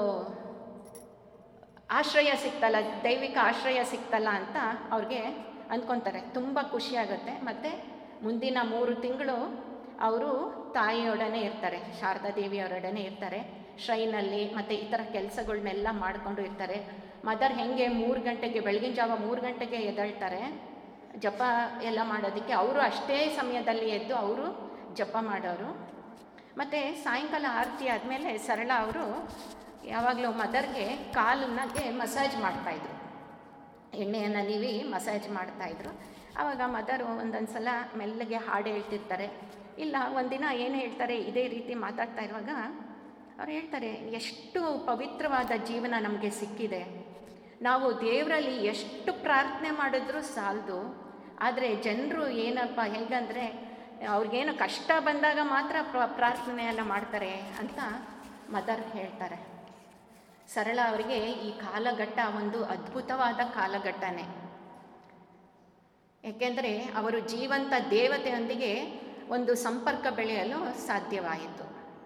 ಆಶ್ರಯ ಸಿಕ್ತಲ್ಲ ದೈವಿಕ ಆಶ್ರಯ ಸಿಕ್ತಲ್ಲ ಅಂತ ಅವ್ರಿಗೆ ಅಂದ್ಕೊತಾರೆ ತುಂಬ ಖುಷಿಯಾಗುತ್ತೆ ಮತ್ತು ಮುಂದಿನ ಮೂರು ತಿಂಗಳು ಅವರು ತಾಯಿಯೊಡನೆ ಇರ್ತಾರೆ ಶಾರದಾ ದೇವಿಯವರೊಡನೆ ಇರ್ತಾರೆ ಶ್ರೈನಲ್ಲಿ ಮತ್ತು ಈ ಥರ ಕೆಲಸಗಳನ್ನೆಲ್ಲ ಮಾಡಿಕೊಂಡು ಇರ್ತಾರೆ ಮದರ್ ಹೆಂಗೆ ಮೂರು ಗಂಟೆಗೆ ಬೆಳಗಿನ ಜಾವ ಮೂರು ಗಂಟೆಗೆ ಎದ್ದೇಳ್ತಾರೆ ಜಪ ಎಲ್ಲ ಮಾಡೋದಕ್ಕೆ ಅವರು ಅಷ್ಟೇ ಸಮಯದಲ್ಲಿ ಎದ್ದು ಅವರು ಜಪ ಮಾಡೋರು ಮತ್ತು ಸಾಯಂಕಾಲ ಆರತಿ ಆದಮೇಲೆ ಸರಳ ಅವರು ಯಾವಾಗಲೂ ಮದರ್ಗೆ ಕಾಲನ್ನಾಗೆ ಮಸಾಜ್ ಮಾಡ್ತಾಯಿದ್ರು ಎಣ್ಣೆಯನ್ನು ನೀವಿ ಮಸಾಜ್ ಮಾಡ್ತಾಯಿದ್ರು ಆವಾಗ ಮದರು ಒಂದೊಂದು ಸಲ ಮೆಲ್ಲಗೆ ಹಾಡು ಹೇಳ್ತಿರ್ತಾರೆ ಇಲ್ಲ ಒಂದಿನ ಏನು ಹೇಳ್ತಾರೆ ಇದೇ ರೀತಿ ಮಾತಾಡ್ತಾ ಇರುವಾಗ ಅವ್ರು ಹೇಳ್ತಾರೆ ಎಷ್ಟು ಪವಿತ್ರವಾದ ಜೀವನ ನಮಗೆ ಸಿಕ್ಕಿದೆ ನಾವು ದೇವರಲ್ಲಿ ಎಷ್ಟು ಪ್ರಾರ್ಥನೆ ಮಾಡಿದ್ರೂ ಸಾಲದು ಆದರೆ ಜನರು ಏನಪ್ಪ ಹೇಗಂದರೆ ಅವ್ರಿಗೇನು ಕಷ್ಟ ಬಂದಾಗ ಮಾತ್ರ ಪ್ರ ಪ್ರಾರ್ಥನೆ ಎಲ್ಲ ಮಾಡ್ತಾರೆ ಅಂತ ಮದರ್ ಹೇಳ್ತಾರೆ ಸರಳ ಅವರಿಗೆ ಈ ಕಾಲಘಟ್ಟ ಒಂದು ಅದ್ಭುತವಾದ ಕಾಲಘಟ್ಟನೇ ಏಕೆಂದರೆ ಅವರು ಜೀವಂತ ದೇವತೆಯೊಂದಿಗೆ ಒಂದು ಸಂಪರ್ಕ ಬೆಳೆಯಲು ಸಾಧ್ಯವಾಯಿತು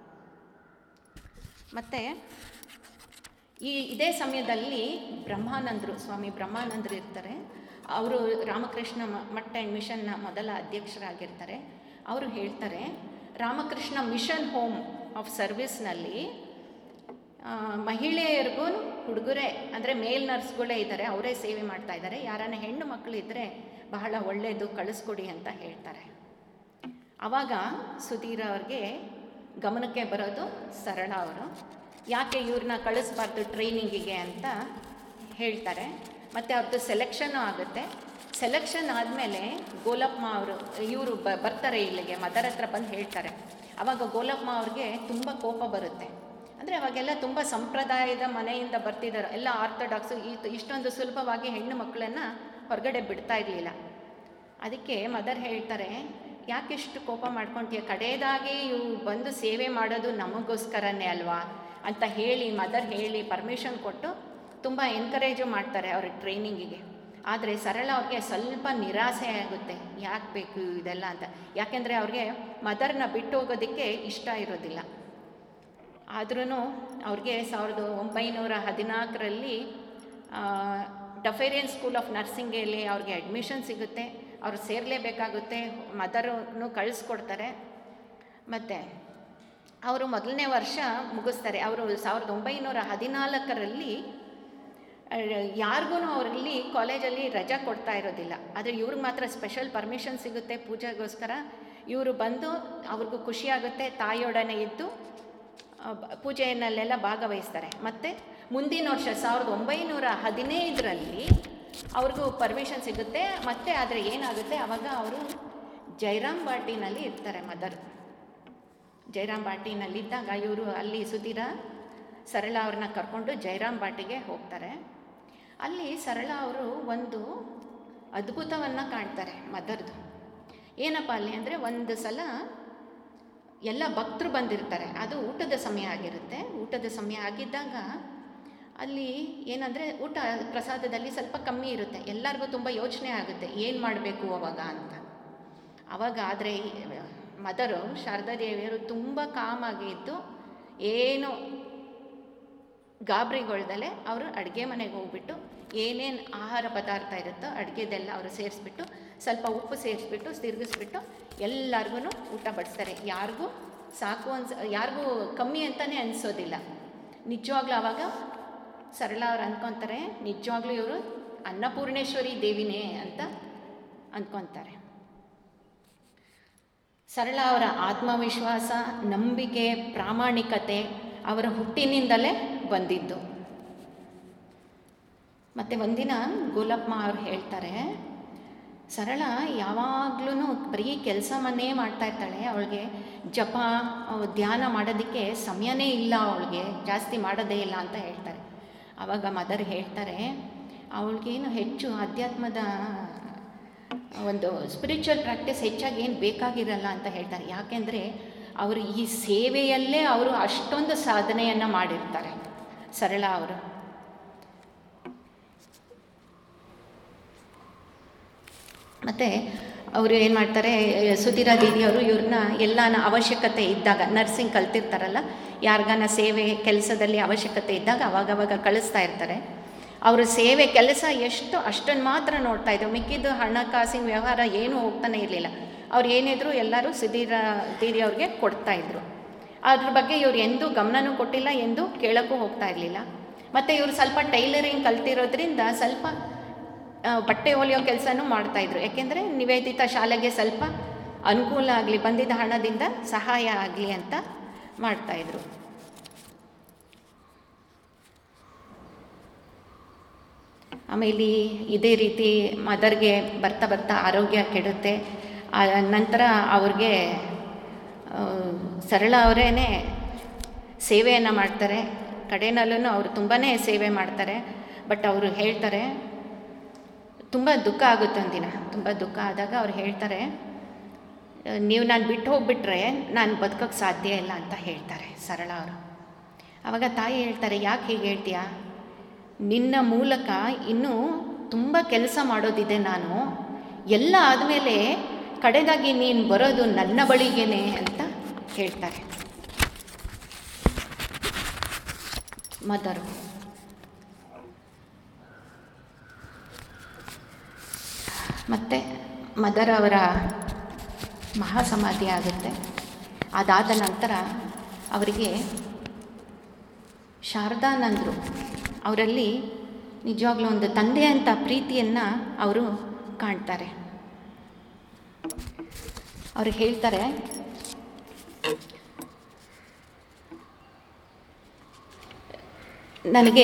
ಮತ್ತು ಈ ಇದೇ ಸಮಯದಲ್ಲಿ ಬ್ರಹ್ಮಾನಂದರು ಸ್ವಾಮಿ ಬ್ರಹ್ಮಾನಂದರು ಇರ್ತಾರೆ ಅವರು ರಾಮಕೃಷ್ಣ ಮ- ಮಠ ಆ್ಯಂಡ್ ಮಿಷನ್ನ ಮೊದಲ ಅಧ್ಯಕ್ಷರಾಗಿರ್ತಾರೆ ಅವರು ಹೇಳ್ತಾರೆ ರಾಮಕೃಷ್ಣ ಮಿಷನ್ ಹೋಮ್ ಆಫ್ ಸರ್ವಿಸ್ನಲ್ಲಿ ಆ, ಮಹಿಳೆಯರಿಗೂ ಹುಡುಗರೇ ಅಂದರೆ ಮೇಲ್ ನರ್ಸ್ಗಳೇ ಇದ್ದಾರೆ ಅವರೇ ಸೇವೆ ಮಾಡ್ತಾ ಇದ್ದಾರೆ ಯಾರನ್ನ ಹೆಣ್ಣು ಮಕ್ಕಳು ಇದ್ದರೆ ಬಹಳ ಒಳ್ಳೆಯದು ಕಳಿಸ್ಕೊಡಿ ಅಂತ ಹೇಳ್ತಾರೆ ಆವಾಗ ಸುಧೀರ್ ಅವ್ರಿಗೆ ಗಮನಕ್ಕೆ ಬರೋದು ಸರಳ ಅವರು ಯಾಕೆ ಇವ್ರನ್ನ ಕಳಿಸ್ಬಾರ್ದು ಟ್ರೈನಿಂಗಿಗೆ ಅಂತ ಹೇಳ್ತಾರೆ ಮತ್ತು ಅವ್ರದ್ದು ಸೆಲೆಕ್ಷನ್ನು ಆಗುತ್ತೆ ಸೆಲೆಕ್ಷನ್ ಆದಮೇಲೆ ಗೋಲಪ್ಪ ಅವರು ಇವರು ಬ ಬರ್ತಾರೆ ಇಲ್ಲಿಗೆ ಮದರ್ ಹತ್ರ ಬಂದು ಹೇಳ್ತಾರೆ ಆವಾಗ ಗೋಲಪ್ಪ ಅವ್ರಿಗೆ ತುಂಬ ಕೋಪ ಬರುತ್ತೆ ಅಂದರೆ ಅವಾಗೆಲ್ಲ ತುಂಬ ಸಂಪ್ರದಾಯದ ಮನೆಯಿಂದ ಬರ್ತಿದ್ದಾರೆ ಎಲ್ಲ ಆರ್ಥೋಡಾಕ್ಸು ಈ ಇಷ್ಟೊಂದು ಸುಲಭವಾಗಿ ಹೆಣ್ಣು ಮಕ್ಕಳನ್ನು ಹೊರಗಡೆ ಬಿಡ್ತಾ ಇರಲಿಲ್ಲ ಅದಕ್ಕೆ ಮದರ್ ಹೇಳ್ತಾರೆ ಯಾಕೆಷ್ಟು ಕೋಪ ಮಾಡ್ಕೊತೀಯ ಕಡೆಯದಾಗಿ ಇವು ಬಂದು ಸೇವೆ ಮಾಡೋದು ನಮಗೋಸ್ಕರನೇ ಅಲ್ವಾ ಅಂತ ಹೇಳಿ ಮದರ್ ಹೇಳಿ ಪರ್ಮಿಷನ್ ಕೊಟ್ಟು ತುಂಬ ಎನ್ಕರೇಜು ಮಾಡ್ತಾರೆ ಅವ್ರಿಗೆ ಟ್ರೈನಿಂಗಿಗೆ ಆದರೆ ಸರಳ ಅವ್ರಿಗೆ ಸ್ವಲ್ಪ ನಿರಾಸೆ ಆಗುತ್ತೆ ಯಾಕೆ ಬೇಕು ಇದೆಲ್ಲ ಅಂತ ಯಾಕೆಂದರೆ ಅವ್ರಿಗೆ ಮದರ್ನ ಬಿಟ್ಟು ಹೋಗೋದಕ್ಕೆ ಇಷ್ಟ ಇರೋದಿಲ್ಲ ಆದ್ರೂ ಅವ್ರಿಗೆ ಸಾವಿರದ ಒಂಬೈನೂರ ಹದಿನಾಲ್ಕರಲ್ಲಿ ಡಫೇರಿಯನ್ ಸ್ಕೂಲ್ ಆಫ್ ನರ್ಸಿಂಗಲ್ಲಿ ಅವ್ರಿಗೆ ಅಡ್ಮಿಷನ್ ಸಿಗುತ್ತೆ ಅವ್ರು ಸೇರಲೇಬೇಕಾಗುತ್ತೆ ಮದರನ್ನು ಕಳಿಸ್ಕೊಡ್ತಾರೆ ಮತ್ತು ಅವರು ಮೊದಲನೇ ವರ್ಷ ಮುಗಿಸ್ತಾರೆ ಅವರು ಸಾವಿರದ ಒಂಬೈನೂರ ಹದಿನಾಲ್ಕರಲ್ಲಿ ಯಾರಿಗೂ ಅವರಲ್ಲಿ ಕಾಲೇಜಲ್ಲಿ ರಜಾ ಕೊಡ್ತಾ ಇರೋದಿಲ್ಲ ಆದರೆ ಇವ್ರಿಗೆ ಮಾತ್ರ ಸ್ಪೆಷಲ್ ಪರ್ಮಿಷನ್ ಸಿಗುತ್ತೆ ಪೂಜೆಗೋಸ್ಕರ ಇವರು ಬಂದು ಅವ್ರಿಗೂ ಖುಷಿಯಾಗುತ್ತೆ ತಾಯಿಯೊಡನೆ ಇದ್ದು ಆ, ಬ- ಪೂಜೆಯಲ್ಲೆಲ್ಲ ಭಾಗವಹಿಸ್ತಾರೆ ಮತ್ತು ಮುಂದಿನ ವರ್ಷ ಸಾವಿರದ ಒಂಬೈನೂರ ಹದಿನೈದರಲ್ಲಿ ಅವ್ರಿಗೂ ಪರ್ಮಿಷನ್ ಸಿಗುತ್ತೆ ಮತ್ತು ಆದರೆ ಏನಾಗುತ್ತೆ ಆವಾಗ ಅವರು ಜೈರಾಮ್ ಬಾಟಿನಲ್ಲಿ ಇರ್ತಾರೆ ಮದರ್ ಜೈರಾಮ್ ಬಾಟಿನಲ್ಲಿದ್ದಾಗ ಇವರು ಅಲ್ಲಿ ಸುಧೀರ ಸರಳ ಅವ್ರನ್ನ ಕರ್ಕೊಂಡು ಜೈರಾಮ್ ಬಾಟಿಗೆ ಹೋಗ್ತಾರೆ ಅಲ್ಲಿ ಸರಳ ಅವರು ಒಂದು ಅದ್ಭುತವನ್ನು ಕಾಣ್ತಾರೆ ಮದರ್ದು ಏನಪ್ಪ ಅಲ್ಲಿ ಅಂದರೆ ಒಂದು ಸಲ ಎಲ್ಲ ಭಕ್ತರು ಬಂದಿರ್ತಾರೆ ಅದು ಊಟದ ಸಮಯ ಆಗಿರುತ್ತೆ ಊಟದ ಸಮಯ ಆಗಿದ್ದಾಗ ಅಲ್ಲಿ ಏನಂದರೆ ಊಟ ಪ್ರಸಾದದಲ್ಲಿ ಸ್ವಲ್ಪ ಕಮ್ಮಿ ಇರುತ್ತೆ ಎಲ್ಲರಿಗೂ ತುಂಬ ಯೋಚನೆ ಆಗುತ್ತೆ ಏನು ಮಾಡಬೇಕು ಅವಾಗ ಅಂತ ಅವಾಗ ಆದರೆ ಮದರು ಶಾರದಾ ದೇವಿಯರು ತುಂಬ ಕಾಮಾಗಿ ಇದ್ದು ಏನು ಗಾಬರಿಗೊಳ್ದಲೆ ಅವರು ಅಡುಗೆ ಮನೆಗೆ ಹೋಗ್ಬಿಟ್ಟು ಏನೇನು ಆಹಾರ ಪದಾರ್ಥ ಇರುತ್ತೋ ಅಡುಗೆದೆಲ್ಲ ಅವರು ಸೇರಿಸ್ಬಿಟ್ಟು ಸ್ವಲ್ಪ ಉಪ್ಪು ಸೇರಿಸ್ಬಿಟ್ಟು ತಿರುಗಿಸ್ಬಿಟ್ಟು ಎಲ್ಲರಿಗೂ ಊಟ ಬಡಿಸ್ತಾರೆ ಯಾರಿಗೂ ಸಾಕು ಅನ್ಸ ಯಾರಿಗೂ ಕಮ್ಮಿ ಅಂತಲೇ ಅನಿಸೋದಿಲ್ಲ ನಿಜವಾಗ್ಲೂ ಆವಾಗ ಸರಳ ಅವ್ರು ಅಂದ್ಕೊತಾರೆ ನಿಜವಾಗ್ಲೂ ಇವರು ಅನ್ನಪೂರ್ಣೇಶ್ವರಿ ದೇವಿನೇ ಅಂತ ಅಂದ್ಕೊತಾರೆ ಸರಳ ಅವರ ಆತ್ಮವಿಶ್ವಾಸ ನಂಬಿಕೆ ಪ್ರಾಮಾಣಿಕತೆ ಅವರ ಹುಟ್ಟಿನಿಂದಲೇ ಬಂದಿದ್ದು ಮತ್ತು ಒಂದಿನ ಗೋಲಪ್ಪ ಅವ್ರು ಹೇಳ್ತಾರೆ ಸರಳ ಯಾವಾಗ್ಲೂ ಬರೀ ಕೆಲಸವನ್ನೇ ಮಾಡ್ತಾ ಇರ್ತಾಳೆ ಅವಳಿಗೆ ಜಪ ಅವ್ ಧ್ಯಾನ ಮಾಡೋದಕ್ಕೆ ಸಮಯನೇ ಇಲ್ಲ ಅವಳಿಗೆ ಜಾಸ್ತಿ ಮಾಡೋದೇ ಇಲ್ಲ ಅಂತ ಹೇಳ್ತಾರೆ ಆವಾಗ ಮದರ್ ಹೇಳ್ತಾರೆ ಅವಳಿಗೇನು ಹೆಚ್ಚು ಅಧ್ಯಾತ್ಮದ ಒಂದು ಸ್ಪಿರಿಚುವಲ್ ಪ್ರಾಕ್ಟೀಸ್ ಹೆಚ್ಚಾಗಿ ಏನು ಬೇಕಾಗಿರಲ್ಲ ಅಂತ ಹೇಳ್ತಾರೆ ಯಾಕೆಂದರೆ ಅವರು ಈ ಸೇವೆಯಲ್ಲೇ ಅವರು ಅಷ್ಟೊಂದು ಸಾಧನೆಯನ್ನು ಮಾಡಿರ್ತಾರೆ ಸರಳ ಅವರು ಮತ್ತು ಅವರು ಏನು ಮಾಡ್ತಾರೆ ಸುಧೀರ ದೇವಿಯವರು ಇವ್ರನ್ನ ಎಲ್ಲಾನ ಅವಶ್ಯಕತೆ ಇದ್ದಾಗ ನರ್ಸಿಂಗ್ ಕಲ್ತಿರ್ತಾರಲ್ಲ ಯಾರಿಗಾನ ಸೇವೆ ಕೆಲಸದಲ್ಲಿ ಅವಶ್ಯಕತೆ ಇದ್ದಾಗ ಅವಾಗವಾಗ ಕಳಿಸ್ತಾ ಇರ್ತಾರೆ ಅವ್ರ ಸೇವೆ ಕೆಲಸ ಎಷ್ಟು ಅಷ್ಟನ್ನು ಮಾತ್ರ ನೋಡ್ತಾ ಇದ್ರು ಮಿಕ್ಕಿದ್ದು ಹಣಕಾಸಿನ ವ್ಯವಹಾರ ಏನೂ ಹೋಗ್ತಾನೆ ಇರಲಿಲ್ಲ ಅವ್ರು ಏನಿದ್ರು ಎಲ್ಲರೂ ಸುಧೀರ ದೇವಿಯವ್ರಿಗೆ ಕೊಡ್ತಾಯಿದ್ರು ಅದ್ರ ಬಗ್ಗೆ ಇವ್ರು ಎಂದೂ ಗಮನನೂ ಕೊಟ್ಟಿಲ್ಲ ಎಂದೂ ಕೇಳೋಕ್ಕೂ ಹೋಗ್ತಾ ಇರಲಿಲ್ಲ ಮತ್ತು ಇವರು ಸ್ವಲ್ಪ ಟೈಲರಿಂಗ್ ಕಲ್ತಿರೋದ್ರಿಂದ ಸ್ವಲ್ಪ ಆ, ಬಟ್ಟೆ ಹೊಲಿಯೋ ಕೆಲಸನೂ ಮಾಡ್ತಾಯಿದ್ರು ಯಾಕೆಂದರೆ ನಿವೇದಿತ ಶಾಲೆಗೆ ಸ್ವಲ್ಪ ಅನುಕೂಲ ಆಗಲಿ ಬಂದಿದ್ದ ಹಣದಿಂದ ಸಹಾಯ ಆಗಲಿ ಅಂತ ಮಾಡ್ತಾಯಿದ್ರು ಆಮೇಲೆ ಇದೇ ರೀತಿ ಮದರ್ಗೆ ಬರ್ತಾ ಬರ್ತಾ ಆರೋಗ್ಯ ಕೆಡುತ್ತೆ ಆ ನಂತರ ಅವ್ರಿಗೆ ಆ, ಸರಳ ಅವರೇ ಸೇವೆಯನ್ನು ಮಾಡ್ತಾರೆ ಕಡೆನಲ್ಲೂ ಅವರು ತುಂಬಾ ಸೇವೆ ಮಾಡ್ತಾರೆ ಬಟ್ ಅವರು ಹೇಳ್ತಾರೆ ತುಂಬ ದುಃಖ ಆಗುತ್ತೆ ಒಂದಿನ ತುಂಬ ದುಃಖ ಆದಾಗ ಅವ್ರು ಹೇಳ್ತಾರೆ ನೀವು ನಾನು ಬಿಟ್ಟು ಹೋಗ್ಬಿಟ್ರೆ ನಾನು ಬದುಕೋಕ್ಕೆ ಸಾಧ್ಯ ಇಲ್ಲ ಅಂತ ಹೇಳ್ತಾರೆ ಸರಳ ಅವರು ಆವಾಗ ತಾಯಿ ಹೇಳ್ತಾರೆ ಯಾಕೆ ಹೀಗೆ ಹೇಳ್ತೀಯಾ ನಿನ್ನ ಮೂಲಕ ಇನ್ನೂ ತುಂಬ ಕೆಲಸ ಮಾಡೋದಿದೆ ನಾನು ಎಲ್ಲ ಆದಮೇಲೆ ಕಡೆದಾಗಿ ನೀನು ಬರೋದು ನನ್ನ ಬಳಿಗೇನೆ ಅಂತ ಹೇಳ್ತಾರೆ ಮದರು ಮತ್ತು ಮದರ್ ಅವರ ಮಹಾಸಮಾಧಿ ಆಗುತ್ತೆ ಅದಾದ ನಂತರ ಅವರಿಗೆ ಶಾರದಾನಂದರು ಅವರಲ್ಲಿ ನಿಜವಾಗ್ಲೂ ಒಂದು ತಂದೆ ಅಂತ ಪ್ರೀತಿಯನ್ನು ಅವರು ಕಾಣ್ತಾರೆ ಅವ್ರಿಗೆ ಹೇಳ್ತಾರೆ ನನಗೆ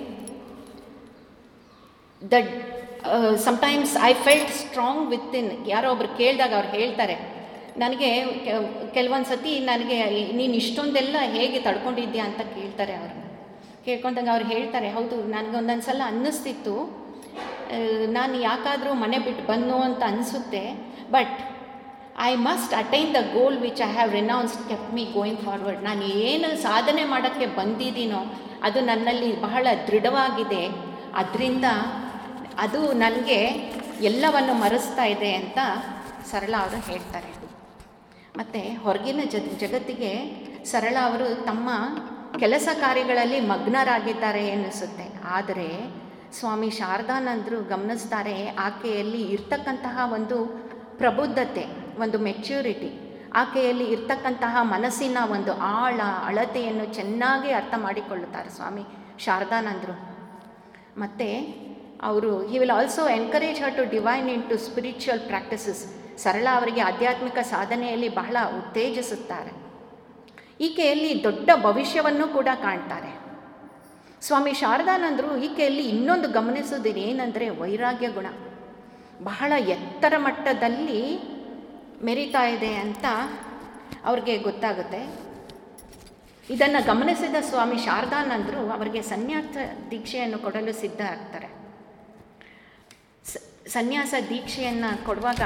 the sometimes I felt strong within ಯಾರೋ ಒಬ್ರು ಕೇಳಿದಾಗ ಅವ್ರು ಹೇಳ್ತಾರೆ ನನಗೆ ಕೆಲವೊಂದು ಸತಿ ನನಗೆ ನೀನು ಇಷ್ಟೊಂದೆಲ್ಲ ಹೇಗೆ ತಡ್ಕೊಂಡಿದ್ಯಾ ಅಂತ ಕೇಳ್ತಾರೆ ಅವ್ರನ್ನ ಕೇಳ್ಕೊಂಡಾಗ ಅವ್ರು ಹೇಳ್ತಾರೆ ಹೌದು ನನಗೆ ಒಂದೊಂದು ಸಲ ಅನ್ನಿಸ್ತಿತ್ತು ಆ, ನಾನು ಯಾಕಾದರೂ ಮನೆ ಬಿಟ್ಟು ಬಂದು ಅಂತ ಅನಿಸುತ್ತೆ but I must attain the goal which I have renounced kept me going forward ನಾನು ಏನು ಸಾಧನೆ ಮಾಡೋಕ್ಕೆ ಬಂದಿದ್ದೀನೋ ಅದು ನನ್ನಲ್ಲಿ ಬಹಳ ದೃಢವಾಗಿದೆ ಅದರಿಂದ ಅದು ನನಗೆ ಎಲ್ಲವನ್ನು ಮರೆಸ್ತಾ ಇದೆ ಅಂತ ಸರಳ ಅವರು ಹೇಳ್ತಾರೆ ಮತ್ತು ಹೊರಗಿನ ಜ ಜಗತ್ತಿಗೆ ಸರಳ ಅವರು ತಮ್ಮ ಕೆಲಸ ಕಾರ್ಯಗಳಲ್ಲಿ ಮಗ್ನರಾಗಿದ್ದಾರೆ ಎನ್ನಿಸುತ್ತೆ ಆದರೆ ಸ್ವಾಮಿ ಶಾರದಾನಂದರು ಗಮನಿಸ್ತಾರೆ ಆಕೆಯಲ್ಲಿ ಇರ್ತಕ್ಕಂತಹ ಒಂದು ಪ್ರಬುದ್ಧತೆ ಒಂದು ಮೆಚ್ಯೂರಿಟಿ ಆಕೆಯಲ್ಲಿ ಇರ್ತಕ್ಕಂತಹ ಮನಸ್ಸಿನ ಒಂದು ಆಳ ಅಳತೆಯನ್ನು ಚೆನ್ನಾಗಿ ಅರ್ಥ ಮಾಡಿಕೊಳ್ಳುತ್ತಾರೆ ಸ್ವಾಮಿ ಶಾರದಾನಂದರು ಮತ್ತು ಅವರು he will also encourage her to divine into spiritual practices ಸರಳ ಅವರಿಗೆ ಆಧ್ಯಾತ್ಮಿಕ ಸಾಧನೆಯಲ್ಲಿ ಬಹಳ ಉತ್ತೇಜಿಸುತ್ತಾರೆ ಈಕೆಯಲ್ಲಿ ದೊಡ್ಡ ಭವಿಷ್ಯವನ್ನು ಕೂಡ ಕಾಣ್ತಾರೆ ಸ್ವಾಮಿ ಶಾರದಾನಂದರು ಈಕೆಯಲ್ಲಿ ಇನ್ನೊಂದು ಗಮನಿಸೋದು ಏನಂದರೆ ವೈರಾಗ್ಯ ಗುಣ ಬಹಳ ಎತ್ತರ ಮಟ್ಟದಲ್ಲಿ ಮೆರಿತಾ ಇದೆ ಅಂತ ಅವ್ರಿಗೆ ಗೊತ್ತಾಗುತ್ತೆ ಇದನ್ನು ಗಮನಿಸಿದ ಸ್ವಾಮಿ ಶಾರದಾನಂದರು ಅವರಿಗೆ ಸನ್ಯಾಸ ದೀಕ್ಷೆಯನ್ನು ಕೊಡಲು ಸಿದ್ಧ ಆಗ್ತಾರೆ ಸ- ಸನ್ಯಾಸ ದೀಕ್ಷೆಯನ್ನು ಕೊಡುವಾಗ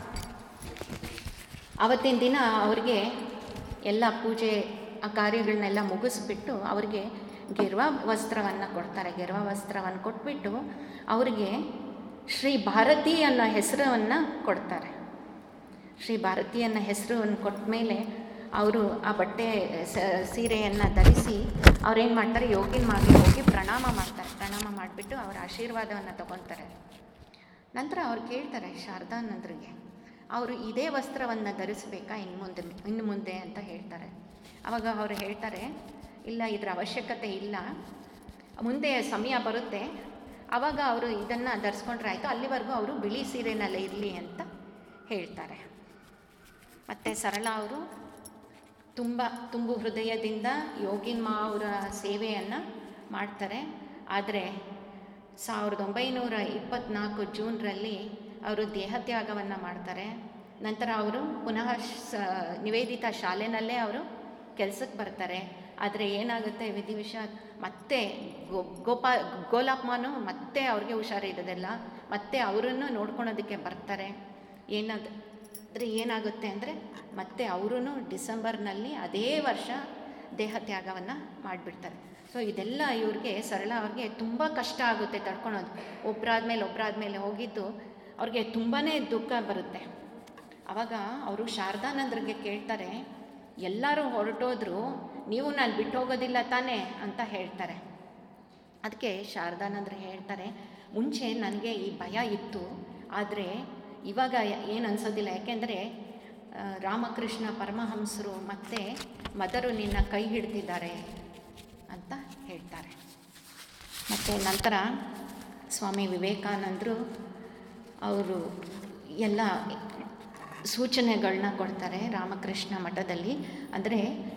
ಅವತ್ತಿನ ದಿನ ಅವರಿಗೆ ಎಲ್ಲ ಪೂಜೆ ಆ ಕಾರ್ಯಗಳನ್ನೆಲ್ಲ ಮುಗಿಸ್ಬಿಟ್ಟು ಅವರಿಗೆ ಗೆರ್ವ ವಸ್ತ್ರವನ್ನು ಕೊಡ್ತಾರೆ ಗೆರ್ವ ವಸ್ತ್ರವನ್ನು ಕೊಟ್ಬಿಟ್ಟು ಅವರಿಗೆ ಶ್ರೀ ಭಾರತಿ ಅನ್ನೋ ಹೆಸರನ್ನು ಕೊಡ್ತಾರೆ ಶ್ರೀ ಭಾರತಿ ಅನ್ನೋ ಹೆಸರನ್ನು ಕೊಟ್ಟ ಮೇಲೆ ಅವರು ಆ ಬಟ್ಟೆ ಸ ಸೀರೆಯನ್ನು ಧರಿಸಿ ಅವ್ರೇನು ಮಾಡ್ತಾರೆ ಯೋಗಿನ ಮಾಗೆ ಹೋಗಿ ಪ್ರಣಾಮ ಮಾಡ್ತಾರೆ ಪ್ರಣಾಮ ಮಾಡಿಬಿಟ್ಟು ಅವರ ಆಶೀರ್ವಾದವನ್ನು ತಗೊತಾರೆ ನಂತರ ಅವ್ರು ಕೇಳ್ತಾರೆ ಶಾರದಾನಂದರಿಗೆ ಅವರು ಇದೇ ವಸ್ತ್ರವನ್ನು ಧರಿಸಬೇಕಾ ಇನ್ನು ಮುಂದೆ ಇನ್ನು ಮುಂದೆ ಅಂತ ಹೇಳ್ತಾರೆ ಆವಾಗ ಅವರು ಹೇಳ್ತಾರೆ ಇಲ್ಲ ಇದರ ಅವಶ್ಯಕತೆ ಇಲ್ಲ ಮುಂದೆ ಸಮಯ ಬರುತ್ತೆ ಆವಾಗ ಅವರು ಇದನ್ನು ಧರಿಸ್ಕೊಂಡ್ರೆ ಆಯಿತು ಅಲ್ಲಿವರೆಗೂ ಅವರು ಬಿಳಿ ಸೀರೆನಲ್ಲೇ ಇರಲಿ ಅಂತ ಹೇಳ್ತಾರೆ ಮತ್ತು ಸರಳ ಅವರು ತುಂಬ ತುಂಬು ಹೃದಯದಿಂದ ಯೋಗಿನ್ ಮಾ ಅವರ ಸೇವೆಯನ್ನು ಮಾಡ್ತಾರೆ ಆದರೆ ಸಾವಿರದ ಒಂಬೈನೂರ ಇಪ್ಪತ್ತ್ನಾಲ್ಕು ಜೂನ್ರಲ್ಲಿ ಅವರು ದೇಹತ್ಯಾಗವನ್ನು ಮಾಡ್ತಾರೆ ನಂತರ ಅವರು ಪುನಃ ಸ ನಿವೇದಿತ ಶಾಲೆನಲ್ಲೇ ಅವರು ಕೆಲಸಕ್ಕೆ ಬರ್ತಾರೆ ಆದರೆ ಏನಾಗುತ್ತೆ ವಿಧಿವಿಷಾದ್ ಮತ್ತೆ ಗೋ ಗೋಪಾ ಗೋಲಾಪ್ಮಾನು ಮತ್ತೆ ಅವ್ರಿಗೆ ಹುಷಾರಿರೋದಿಲ್ಲ ಮತ್ತೆ ಅವರನ್ನು ನೋಡ್ಕೊಳೋದಕ್ಕೆ ಬರ್ತಾರೆ ಏನಾದ ಆದರೆ ಏನಾಗುತ್ತೆ ಅಂದರೆ ಮತ್ತೆ ಅವರೂ ಡಿಸೆಂಬರ್ನಲ್ಲಿ ಅದೇ ವರ್ಷ ದೇಹತ್ಯಾಗವನ್ನು ಮಾಡಿಬಿಡ್ತಾರೆ ಸೊ ಇದೆಲ್ಲ ಇವ್ರಿಗೆ ಸರಳ ಅವ್ರಿಗೆ ತುಂಬ ಕಷ್ಟ ಆಗುತ್ತೆ ತಡ್ಕೊಳೋದು ಒಬ್ಬರಾದ್ಮೇಲೆ ಒಬ್ಬರಾದ್ಮೇಲೆ ಹೋಗಿದ್ದು ಅವ್ರಿಗೆ ತುಂಬಾ ದುಃಖ ಬರುತ್ತೆ ಆವಾಗ ಅವರು ಶಾರದಾನಂದರಿಗೆ ಕೇಳ್ತಾರೆ ಎಲ್ಲರೂ ಹೊರಟೋದ್ರು ನೀವು ನಾನು ಬಿಟ್ಟು ಹೋಗೋದಿಲ್ಲ ತಾನೇ ಅಂತ ಹೇಳ್ತಾರೆ ಅದಕ್ಕೆ ಶಾರದಾನಂದರು ಹೇಳ್ತಾರೆ ಮುಂಚೆ ನನಗೆ ಈ ಭಯ ಇತ್ತು ಆದರೆ ಇವಾಗ ಏನು ಅನ್ಸೋದಿಲ್ಲ ಯಾಕೆಂದರೆ ಆ, ರಾಮಕೃಷ್ಣ ಪರಮಹಂಸರು ಮತ್ತು ಮದರು ನಿನ್ನ ಕೈ ಹಿಡ್ತಿದ್ದಾರೆ ಅಂತ ಹೇಳ್ತಾರೆ ಮತ್ತು ನಂತರ ಸ್ವಾಮಿ ವಿವೇಕಾನಂದರು ಅವರು ಎಲ್ಲ ಸೂಚನೆಗಳನ್ನ ಕೊಡ್ತಾರೆ ರಾಮಕೃಷ್ಣ ಮಠದಲ್ಲಿ ಅಂದರೆ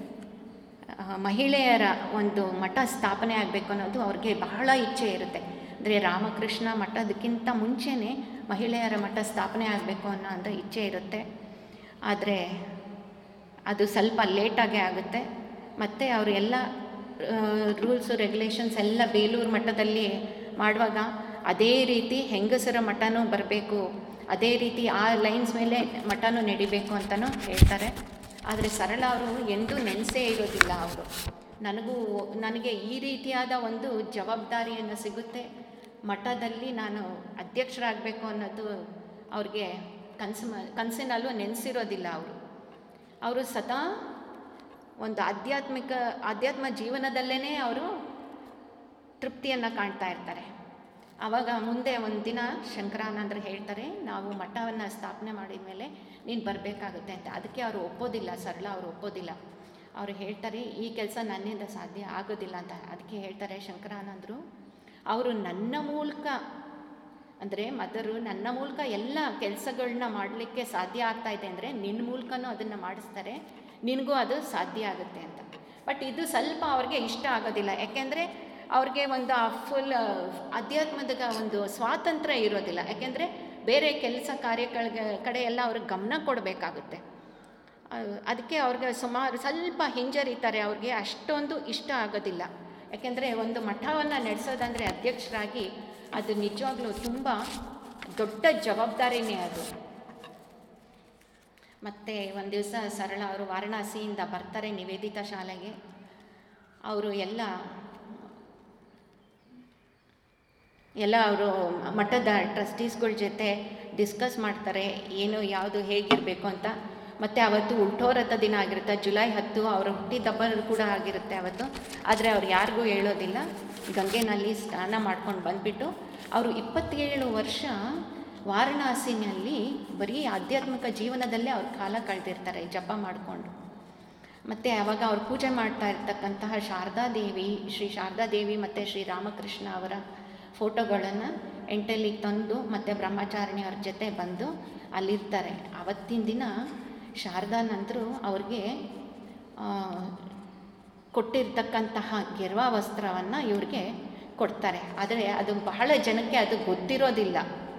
ಆ, ಮಹಿಳೆಯರ ಒಂದು ಮಠ ಸ್ಥಾಪನೆ ಆಗಬೇಕು ಅನ್ನೋದು ಅವ್ರಿಗೆ ಬಹಳ ಇಚ್ಛೆ ಇರುತ್ತೆ ಅಂದರೆ ರಾಮಕೃಷ್ಣ ಮಠದಕ್ಕಿಂತ ಮುಂಚೆನೇ ಮಹಿಳೆಯರ ಮಠ ಸ್ಥಾಪನೆ ಆಗಬೇಕು ಅನ್ನೋ ಒಂದು ಇಚ್ಛೆ ಇರುತ್ತೆ ಆದರೆ ಅದು ಸ್ವಲ್ಪ ಲೇಟಾಗೇ ಆಗುತ್ತೆ ಮತ್ತು ಅವರು ಎಲ್ಲ ರೂಲ್ಸು ರೆಗ್ಯುಲೇಷನ್ಸ್ ಎಲ್ಲ ಬೇಲೂರು ಮಟ್ಟದಲ್ಲಿ ಮಾಡುವಾಗ ಅದೇ ರೀತಿ ಹೆಂಗಸರ ಮಠನೂ ಬರಬೇಕು ಅದೇ ರೀತಿ ಆ ಲೈನ್ಸ್ ಮೇಲೆ ಮಠನೂ ನಡಿಬೇಕು ಅಂತಲೂ ಹೇಳ್ತಾರೆ ಆದರೆ ಸರಳ ಅವರು ಎಂದೂ ನೆನೆಸೇ ಇರೋದಿಲ್ಲ ಅವರು ನನಗೂ ನನಗೆ ಈ ರೀತಿಯಾದ ಒಂದು ಜವಾಬ್ದಾರಿಯನ್ನು ಸಿಗುತ್ತೆ ಮಠದಲ್ಲಿ ನಾನು ಅಧ್ಯಕ್ಷರಾಗಬೇಕು ಅನ್ನೋದು ಅವ್ರಿಗೆ ಕನಸು ಕನಸಿನಲ್ಲೂ ನೆನೆಸಿರೋದಿಲ್ಲ ಅವರು ಅವರು ಸದಾ ಒಂದು ಆಧ್ಯಾತ್ಮಿಕ ಆಧ್ಯಾತ್ಮ ಜೀವನದಲ್ಲೇ ಅವರು ತೃಪ್ತಿಯನ್ನು ಕಾಣ್ತಾ ಇರ್ತಾರೆ ಆವಾಗ ಮುಂದೆ ಒಂದು ದಿನ ಶಂಕರಾನಂದರು ಹೇಳ್ತಾರೆ ನಾವು ಮಠವನ್ನು ಸ್ಥಾಪನೆ ಮಾಡಿದ ಮೇಲೆ ನೀನು ಬರಬೇಕಾಗುತ್ತೆ ಅಂತ ಅದಕ್ಕೆ ಅವರು ಒಪ್ಪೋದಿಲ್ಲ ಸರಳ ಅವರು ಒಪ್ಪೋದಿಲ್ಲ ಅವರು ಹೇಳ್ತಾರೆ ಈ ಕೆಲಸ ನನ್ನಿಂದ ಸಾಧ್ಯ ಆಗೋದಿಲ್ಲ ಅಂತ ಅದಕ್ಕೆ ಹೇಳ್ತಾರೆ ಶಂಕರಾನಂದರು ಅವರು ನನ್ನ ಮೂಲಕ ಅಂದರೆ ಮದರು ನನ್ನ ಮೂಲಕ ಎಲ್ಲ ಕೆಲಸಗಳನ್ನ ಮಾಡಲಿಕ್ಕೆ ಸಾಧ್ಯ ಆಗ್ತಾ ಇದೆ ಅಂದರೆ ನಿನ್ನ ಮೂಲಕನೂ ಅದನ್ನು ಮಾಡಿಸ್ತಾರೆ ನಿನಗೂ ಅದು ಸಾಧ್ಯ ಆಗುತ್ತೆ ಅಂತ ಬಟ್ ಇದು ಸ್ವಲ್ಪ ಅವ್ರಿಗೆ ಇಷ್ಟ ಆಗೋದಿಲ್ಲ ಯಾಕೆಂದರೆ ಅವ್ರಿಗೆ ಒಂದು ಫುಲ್ ಅಧ್ಯಾತ್ಮದ ಒಂದು ಸ್ವಾತಂತ್ರ್ಯ ಇರೋದಿಲ್ಲ ಯಾಕೆಂದರೆ ಬೇರೆ ಕೆಲಸ ಕಾರ್ಯಗಳಿಗೆ ಕಡೆ ಎಲ್ಲ ಅವ್ರಿಗೆ ಗಮನ ಕೊಡಬೇಕಾಗುತ್ತೆ ಅದಕ್ಕೆ ಅವ್ರಿಗೆ ಸುಮಾರು ಸ್ವಲ್ಪ ಹಿಂಜರಿತಾರೆ ಅವ್ರಿಗೆ ಅಷ್ಟೊಂದು ಇಷ್ಟ ಆಗೋದಿಲ್ಲ ಯಾಕೆಂದರೆ ಒಂದು ಮಠವನ್ನು ನಡೆಸೋದಂದರೆ ಅಧ್ಯಕ್ಷರಾಗಿ ಅದು ನಿಜವಾಗ್ಲೂ ತುಂಬ ದೊಡ್ಡ ಜವಾಬ್ದಾರಿನೇ ಅದು ಮತ್ತು ಒಂದು ದಿವಸ ಸರಳ ಅವರು ವಾರಣಾಸಿಯಿಂದ ಬರ್ತಾರೆ ನಿವೇದಿತಾ ಶಾಲೆಗೆ ಅವರು ಎಲ್ಲ ಎಲ್ಲ ಅವರು ಮಠದ ಟ್ರಸ್ಟೀಸ್ಗಳ ಜೊತೆ ಡಿಸ್ಕಸ್ ಮಾಡ್ತಾರೆ ಏನು ಯಾವುದು ಹೇಗಿರಬೇಕು ಅಂತ ಮತ್ತು ಅವತ್ತು ಉಲ್ಟೋರಥ ದಿನ ಆಗಿರುತ್ತೆ ಜುಲೈ ಹತ್ತು ಅವರ ಹುಟ್ಟಿದಬ್ಬ ಕೂಡ ಆಗಿರುತ್ತೆ ಅವತ್ತು ಆದರೆ ಅವ್ರು ಯಾರಿಗೂ ಹೇಳೋದಿಲ್ಲ ಗಂಗೆನಲ್ಲಿ ಸ್ನಾನ ಮಾಡ್ಕೊಂಡು ಬಂದುಬಿಟ್ಟು ಅವರು ಇಪ್ಪತ್ತೇಳು ವರ್ಷ ವಾರಣಾಸಿನಲ್ಲಿ ಬರೀ ಆಧ್ಯಾತ್ಮಿಕ ಜೀವನದಲ್ಲೇ ಅವ್ರ ಕಾಲ ಕಳೆದಿರ್ತಾರೆ ಜಪ ಮಾಡಿಕೊಂಡು ಮತ್ತು ಆವಾಗ ಅವ್ರು ಪೂಜೆ ಮಾಡ್ತಾ ಇರ್ತಕ್ಕಂತಹ ಶಾರದಾದೇವಿ ಶ್ರೀ ಶಾರದಾದೇವಿ ಮತ್ತು ಶ್ರೀ ರಾಮಕೃಷ್ಣ ಅವರ ಫೋಟೋಗಳನ್ನು ಎಂಟಲ್ಲಿಗೆ ತಂದು ಮತ್ತು ಬ್ರಹ್ಮಚಾರಿಣಿಯವ್ರ ಜೊತೆ ಬಂದು ಅಲ್ಲಿರ್ತಾರೆ ಅವತ್ತಿನ ದಿನ ಶಾರದಾನಂದರು ಅವ್ರಿಗೆ ಕೊಟ್ಟಿರ್ತಕ್ಕಂತಹ ಗೆರ್ವಾ ವಸ್ತ್ರವನ್ನು ಇವ್ರಿಗೆ ಕೊಡ್ತಾರೆ ಆದರೆ ಅದು ಬಹಳ ಜನಕ್ಕೆ ಅದು ಗೊತ್ತಿರೋದಿಲ್ಲ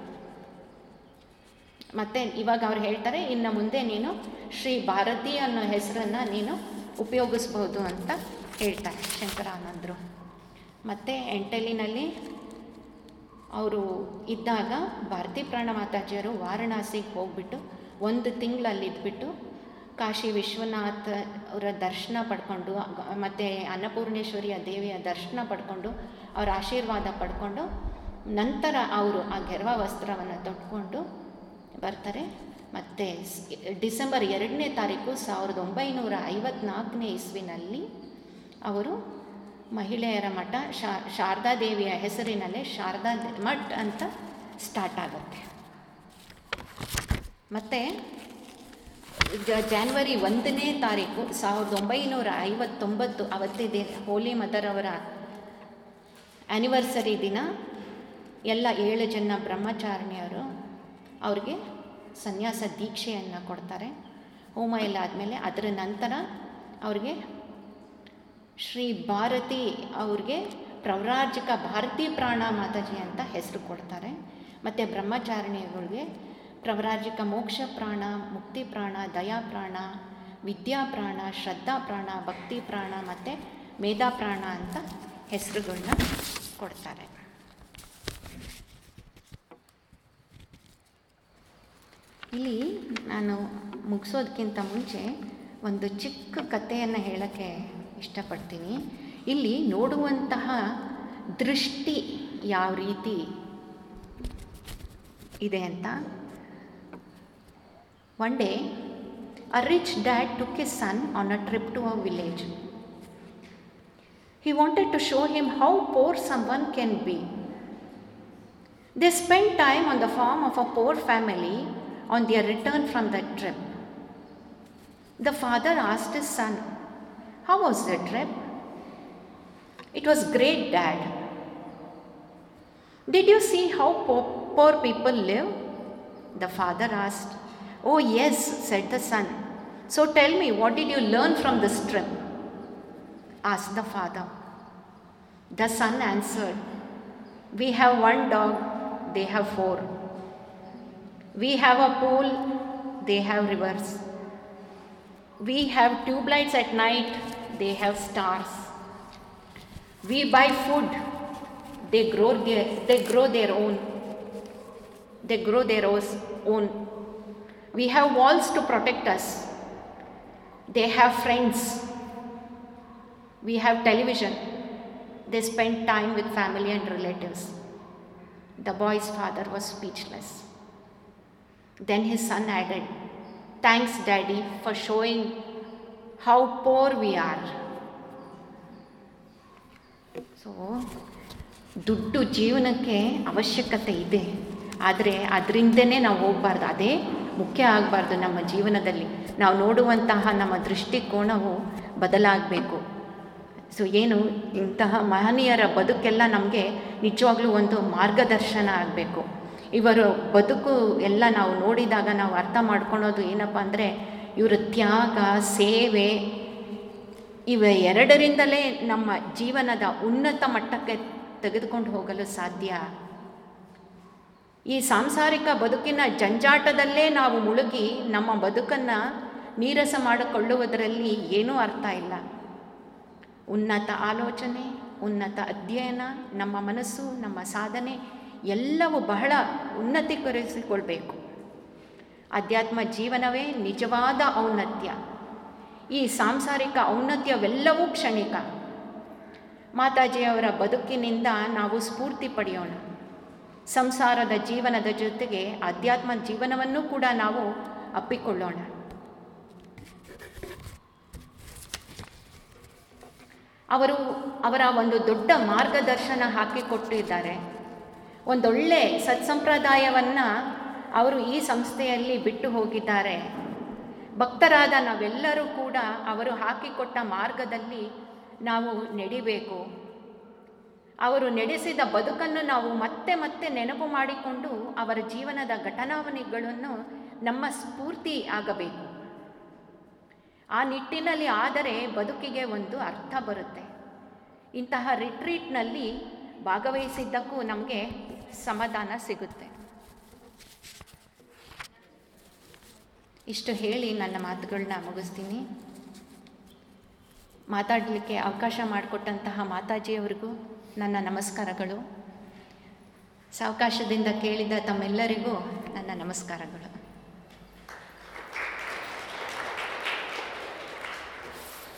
ಮತ್ತು ಇವಾಗ ಅವ್ರು ಹೇಳ್ತಾರೆ ಇನ್ನು ಮುಂದೆ ನೀನು ಶ್ರೀ ಭಾರತಿ ಅನ್ನೋ ಹೆಸರನ್ನು ನೀನು ಉಪಯೋಗಿಸ್ಬೋದು ಅಂತ ಹೇಳ್ತಾರೆ ಶಂಕರಾನಂದರು ಮತ್ತು ಎಂಟಲಿನಲ್ಲಿ ಅವರು ಇದ್ದಾಗ ಭಾರತಿ ಪ್ರಾಣ ಮಾತಾಜಿಯವರು ವಾರಣಾಸಿಗೆ ಹೋಗ್ಬಿಟ್ಟು ಒಂದು ತಿಂಗಳಲ್ಲಿ ಇದ್ಬಿಟ್ಟು ಕಾಶಿ ವಿಶ್ವನಾಥ ಅವರ ದರ್ಶನ ಪಡ್ಕೊಂಡು ಮತ್ತು ಅನ್ನಪೂರ್ಣೇಶ್ವರಿಯ ದೇವಿಯ ದರ್ಶನ ಪಡ್ಕೊಂಡು ಅವರ ಆಶೀರ್ವಾದ ಪಡ್ಕೊಂಡು ನಂತರ ಅವರು ಆ ಗೆರ್ವ ವಸ್ತ್ರವನ್ನು ತೊಟ್ಕೊಂಡು ಬರ್ತಾರೆ ಮತ್ತು ಡಿಸೆಂಬರ್ ಎರಡನೇ ತಾರೀಕು ಸಾವಿರದ ಒಂಬೈನೂರ ಐವತ್ನಾಲ್ಕನೇ ಇಸ್ವಿನಲ್ಲಿ ಅವರು ಮಹಿಳೆಯರ ಮಠ ಶಾ ಶಾರದಾದೇವಿಯ ಹೆಸರಿನಲ್ಲೇ ಶಾರದಾ ಮಠ್ ಅಂತ ಸ್ಟಾರ್ಟ್ ಆಗುತ್ತೆ ಮತ್ತು ಜಾನ್ವರಿ ಒಂದನೇ ತಾರೀಕು ಸಾವಿರದ ಒಂಬೈನೂರ ಐವತ್ತೊಂಬತ್ತು ಅವತ್ತಿದೆ ಹೋಲಿ ಮದರ್ ಅವರ ಆ್ಯನಿವರ್ಸರಿ ದಿನ ಎಲ್ಲ ಏಳು ಜನ ಬ್ರಹ್ಮಚಾರಿಣಿಯರು ಅವ್ರಿಗೆ ಸನ್ಯಾಸ ದೀಕ್ಷೆಯನ್ನು ಕೊಡ್ತಾರೆ ಹೋಮ ಎಲ್ಲ ಆದಮೇಲೆ ಅದರ ನಂತರ ಅವ್ರಿಗೆ ಶ್ರೀ ಭಾರತಿ ಅವ್ರಿಗೆ ಪ್ರವ್ರಾಜಿಕ ಭಾರತೀ ಪ್ರಾಣ ಮಾತಾಜಿ ಅಂತ ಹೆಸರು ಕೊಡ್ತಾರೆ ಮತ್ತು ಬ್ರಹ್ಮಚಾರಿಣಿಗಳಿಗೆ ಪ್ರವ್ರಾಜಿಕ ಮೋಕ್ಷ ಪ್ರಾಣ ಮುಕ್ತಿ ಪ್ರಾಣ ದಯಾ ಪ್ರಾಣ ವಿದ್ಯಾ ಪ್ರಾಣ ಶ್ರದ್ಧಾ ಪ್ರಾಣ ಭಕ್ತಿ ಪ್ರಾಣ ಮತ್ತು ಮೇಧಾ ಪ್ರಾಣ ಅಂತ ಹೆಸರುಗಳನ್ನ ಕೊಡ್ತಾರೆ ಇಲ್ಲಿ ನಾನು ಮುಗಿಸೋದಕ್ಕಿಂತ ಮುಂಚೆ ಒಂದು ಚಿಕ್ಕ ಕಥೆಯನ್ನು ಹೇಳೋಕ್ಕೆ ಇಷ್ಟಪಡ್ತೀನಿ ಇಲ್ಲಿ ನೋಡುವಂತಹ ದೃಷ್ಟಿ ಯಾವ ರೀತಿ ಇದೆ ಅಂತ one day a rich dad took his son on a trip to a village he wanted to show him how poor someone can be they spend time on the farm of a poor family on their return from that trip. The father asked his son, How was the trip? It was great, Dad. Did you see how poor, poor people live? The father asked. Oh, yes, said the son. So tell me, what did you learn from this trip? asked the father. The son answered, We have one dog, they have four. We have a pool, they have rivers. We have tube lights at night, they have stars. We buy food, they grow their, they grow their own. They grow their own. We have walls to protect us. They have friends. We have television. They spend time with family and relatives. The boy's father was speechless. Then his son added, Thanks, Daddy, for showing how poor we are. So ದುಡ್ಡು ಜೀವನಕ್ಕೆ ಅವಶ್ಯಕತೆ ಇದೆ ಆದರೆ ಅದರಿಂದನೇ ನಾವು ಹೋಗಬಾರ್ದು ಅದೇ ಮುಖ್ಯ ಆಗಬಾರ್ದು ನಮ್ಮ ಜೀವನದಲ್ಲಿ ನಾವು ನೋಡುವಂತಹ ನಮ್ಮ ದೃಷ್ಟಿಕೋನವು ಬದಲಾಗಬೇಕು ಸೊ ಏನು ಇಂತಹ ಮಹನೀಯರ ಬದುಕೆಲ್ಲ ನಮಗೆ ನಿಜವಾಗ್ಲೂ ಒಂದು ಮಾರ್ಗದರ್ಶನ ಆಗಬೇಕು ಇವರ ಬದುಕು ಎಲ್ಲ ನಾವು ನೋಡಿದಾಗ ನಾವು ಅರ್ಥ ಮಾಡ್ಕೊಳೋದು ಏನಪ್ಪ ಅಂದರೆ ಇವರ ತ್ಯಾಗ ಸೇವೆ ಇವ ಎರಡರಿಂದಲೇ ನಮ್ಮ ಜೀವನದ ಉನ್ನತ ಮಟ್ಟಕ್ಕೆ ತೆಗೆದುಕೊಂಡು ಹೋಗಲು ಸಾಧ್ಯ ಈ ಸಾಂಸಾರಿಕ ಬದುಕಿನ ಜಂಜಾಟದಲ್ಲೇ ನಾವು ಮುಳುಗಿ ನಮ್ಮ ಬದುಕನ್ನು ನೀರಸ ಮಾಡಿಕೊಳ್ಳುವುದರಲ್ಲಿ ಏನೂ ಅರ್ಥ ಇಲ್ಲ ಉನ್ನತ ಆಲೋಚನೆ ಉನ್ನತ ಅಧ್ಯಯನ ನಮ್ಮ ಮನಸ್ಸು ನಮ್ಮ ಸಾಧನೆ ಎಲ್ಲವೂ ಬಹಳ ಉನ್ನತೀಕರಿಸಿಕೊಳ್ಬೇಕು ಅಧ್ಯಾತ್ಮ ಜೀವನವೇ ನಿಜವಾದ ಔನ್ನತ್ಯ ಈ ಸಾಂಸಾರಿಕ ಔನ್ನತ್ಯವೆಲ್ಲವೂ ಕ್ಷಣಿಕ ಮಾತಾಜಿಯವರ ಬದುಕಿನಿಂದ ನಾವು ಸ್ಫೂರ್ತಿ ಪಡೆಯೋಣ ಸಂಸಾರದ ಜೀವನದ ಜೊತೆಗೆ ಅಧ್ಯಾತ್ಮ ಜೀವನವನ್ನು ಕೂಡ ನಾವು ಅಪ್ಪಿಕೊಳ್ಳೋಣ ಅವರು ಅವರ ಒಂದು ದೊಡ್ಡ ಮಾರ್ಗದರ್ಶನ ಹಾಕಿಕೊಟ್ಟಿದ್ದಾರೆ ಒಂದೊಳ್ಳೆ ಸತ್ಸಂಪ್ರದಾಯವನ್ನು ಅವರು ಈ ಸಂಸ್ಥೆಯಲ್ಲಿ ಬಿಟ್ಟು ಹೋಗಿದ್ದಾರೆ ಭಕ್ತರಾದ ನಾವೆಲ್ಲರೂ ಕೂಡ ಅವರು ಹಾಕಿಕೊಟ್ಟ ಮಾರ್ಗದಲ್ಲಿ ನಾವು ನಡಿಬೇಕು ಅವರು ನಡೆಸಿದ ಬದುಕನ್ನು ನಾವು ಮತ್ತೆ ಮತ್ತೆ ನೆನಪು ಮಾಡಿಕೊಂಡು ಅವರ ಜೀವನದ ಘಟನಾವಣಿಗಳನ್ನು ನಮ್ಮ ಸ್ಫೂರ್ತಿ ಆಗಬೇಕು ಆ ನಿಟ್ಟಿನಲ್ಲಿ ಆದರೆ ಬದುಕಿಗೆ ಒಂದು ಅರ್ಥ ಬರುತ್ತೆ ಇಂತಹ ರಿಟ್ರೀಟ್ನಲ್ಲಿ ಭಾಗವಹಿಸಿದ್ದಕ್ಕೂ ನಮಗೆ ಸಮಾಧಾನ ಸಿಗುತ್ತೆ ಇಷ್ಟು ಹೇಳಿ ನನ್ನ ಮಾತುಗಳನ್ನ ಮುಗಿಸ್ತೀನಿ ಮಾತಾಡಲಿಕ್ಕೆ ಅವಕಾಶ ಮಾಡಿಕೊಟ್ಟಂತಹ ಮಾತಾಜಿಯವರಿಗೂ ನನ್ನ ನಮಸ್ಕಾರಗಳು ಸಾವಕಾಶದಿಂದ ಕೇಳಿದ ತಮ್ಮೆಲ್ಲರಿಗೂ ನನ್ನ ನಮಸ್ಕಾರಗಳು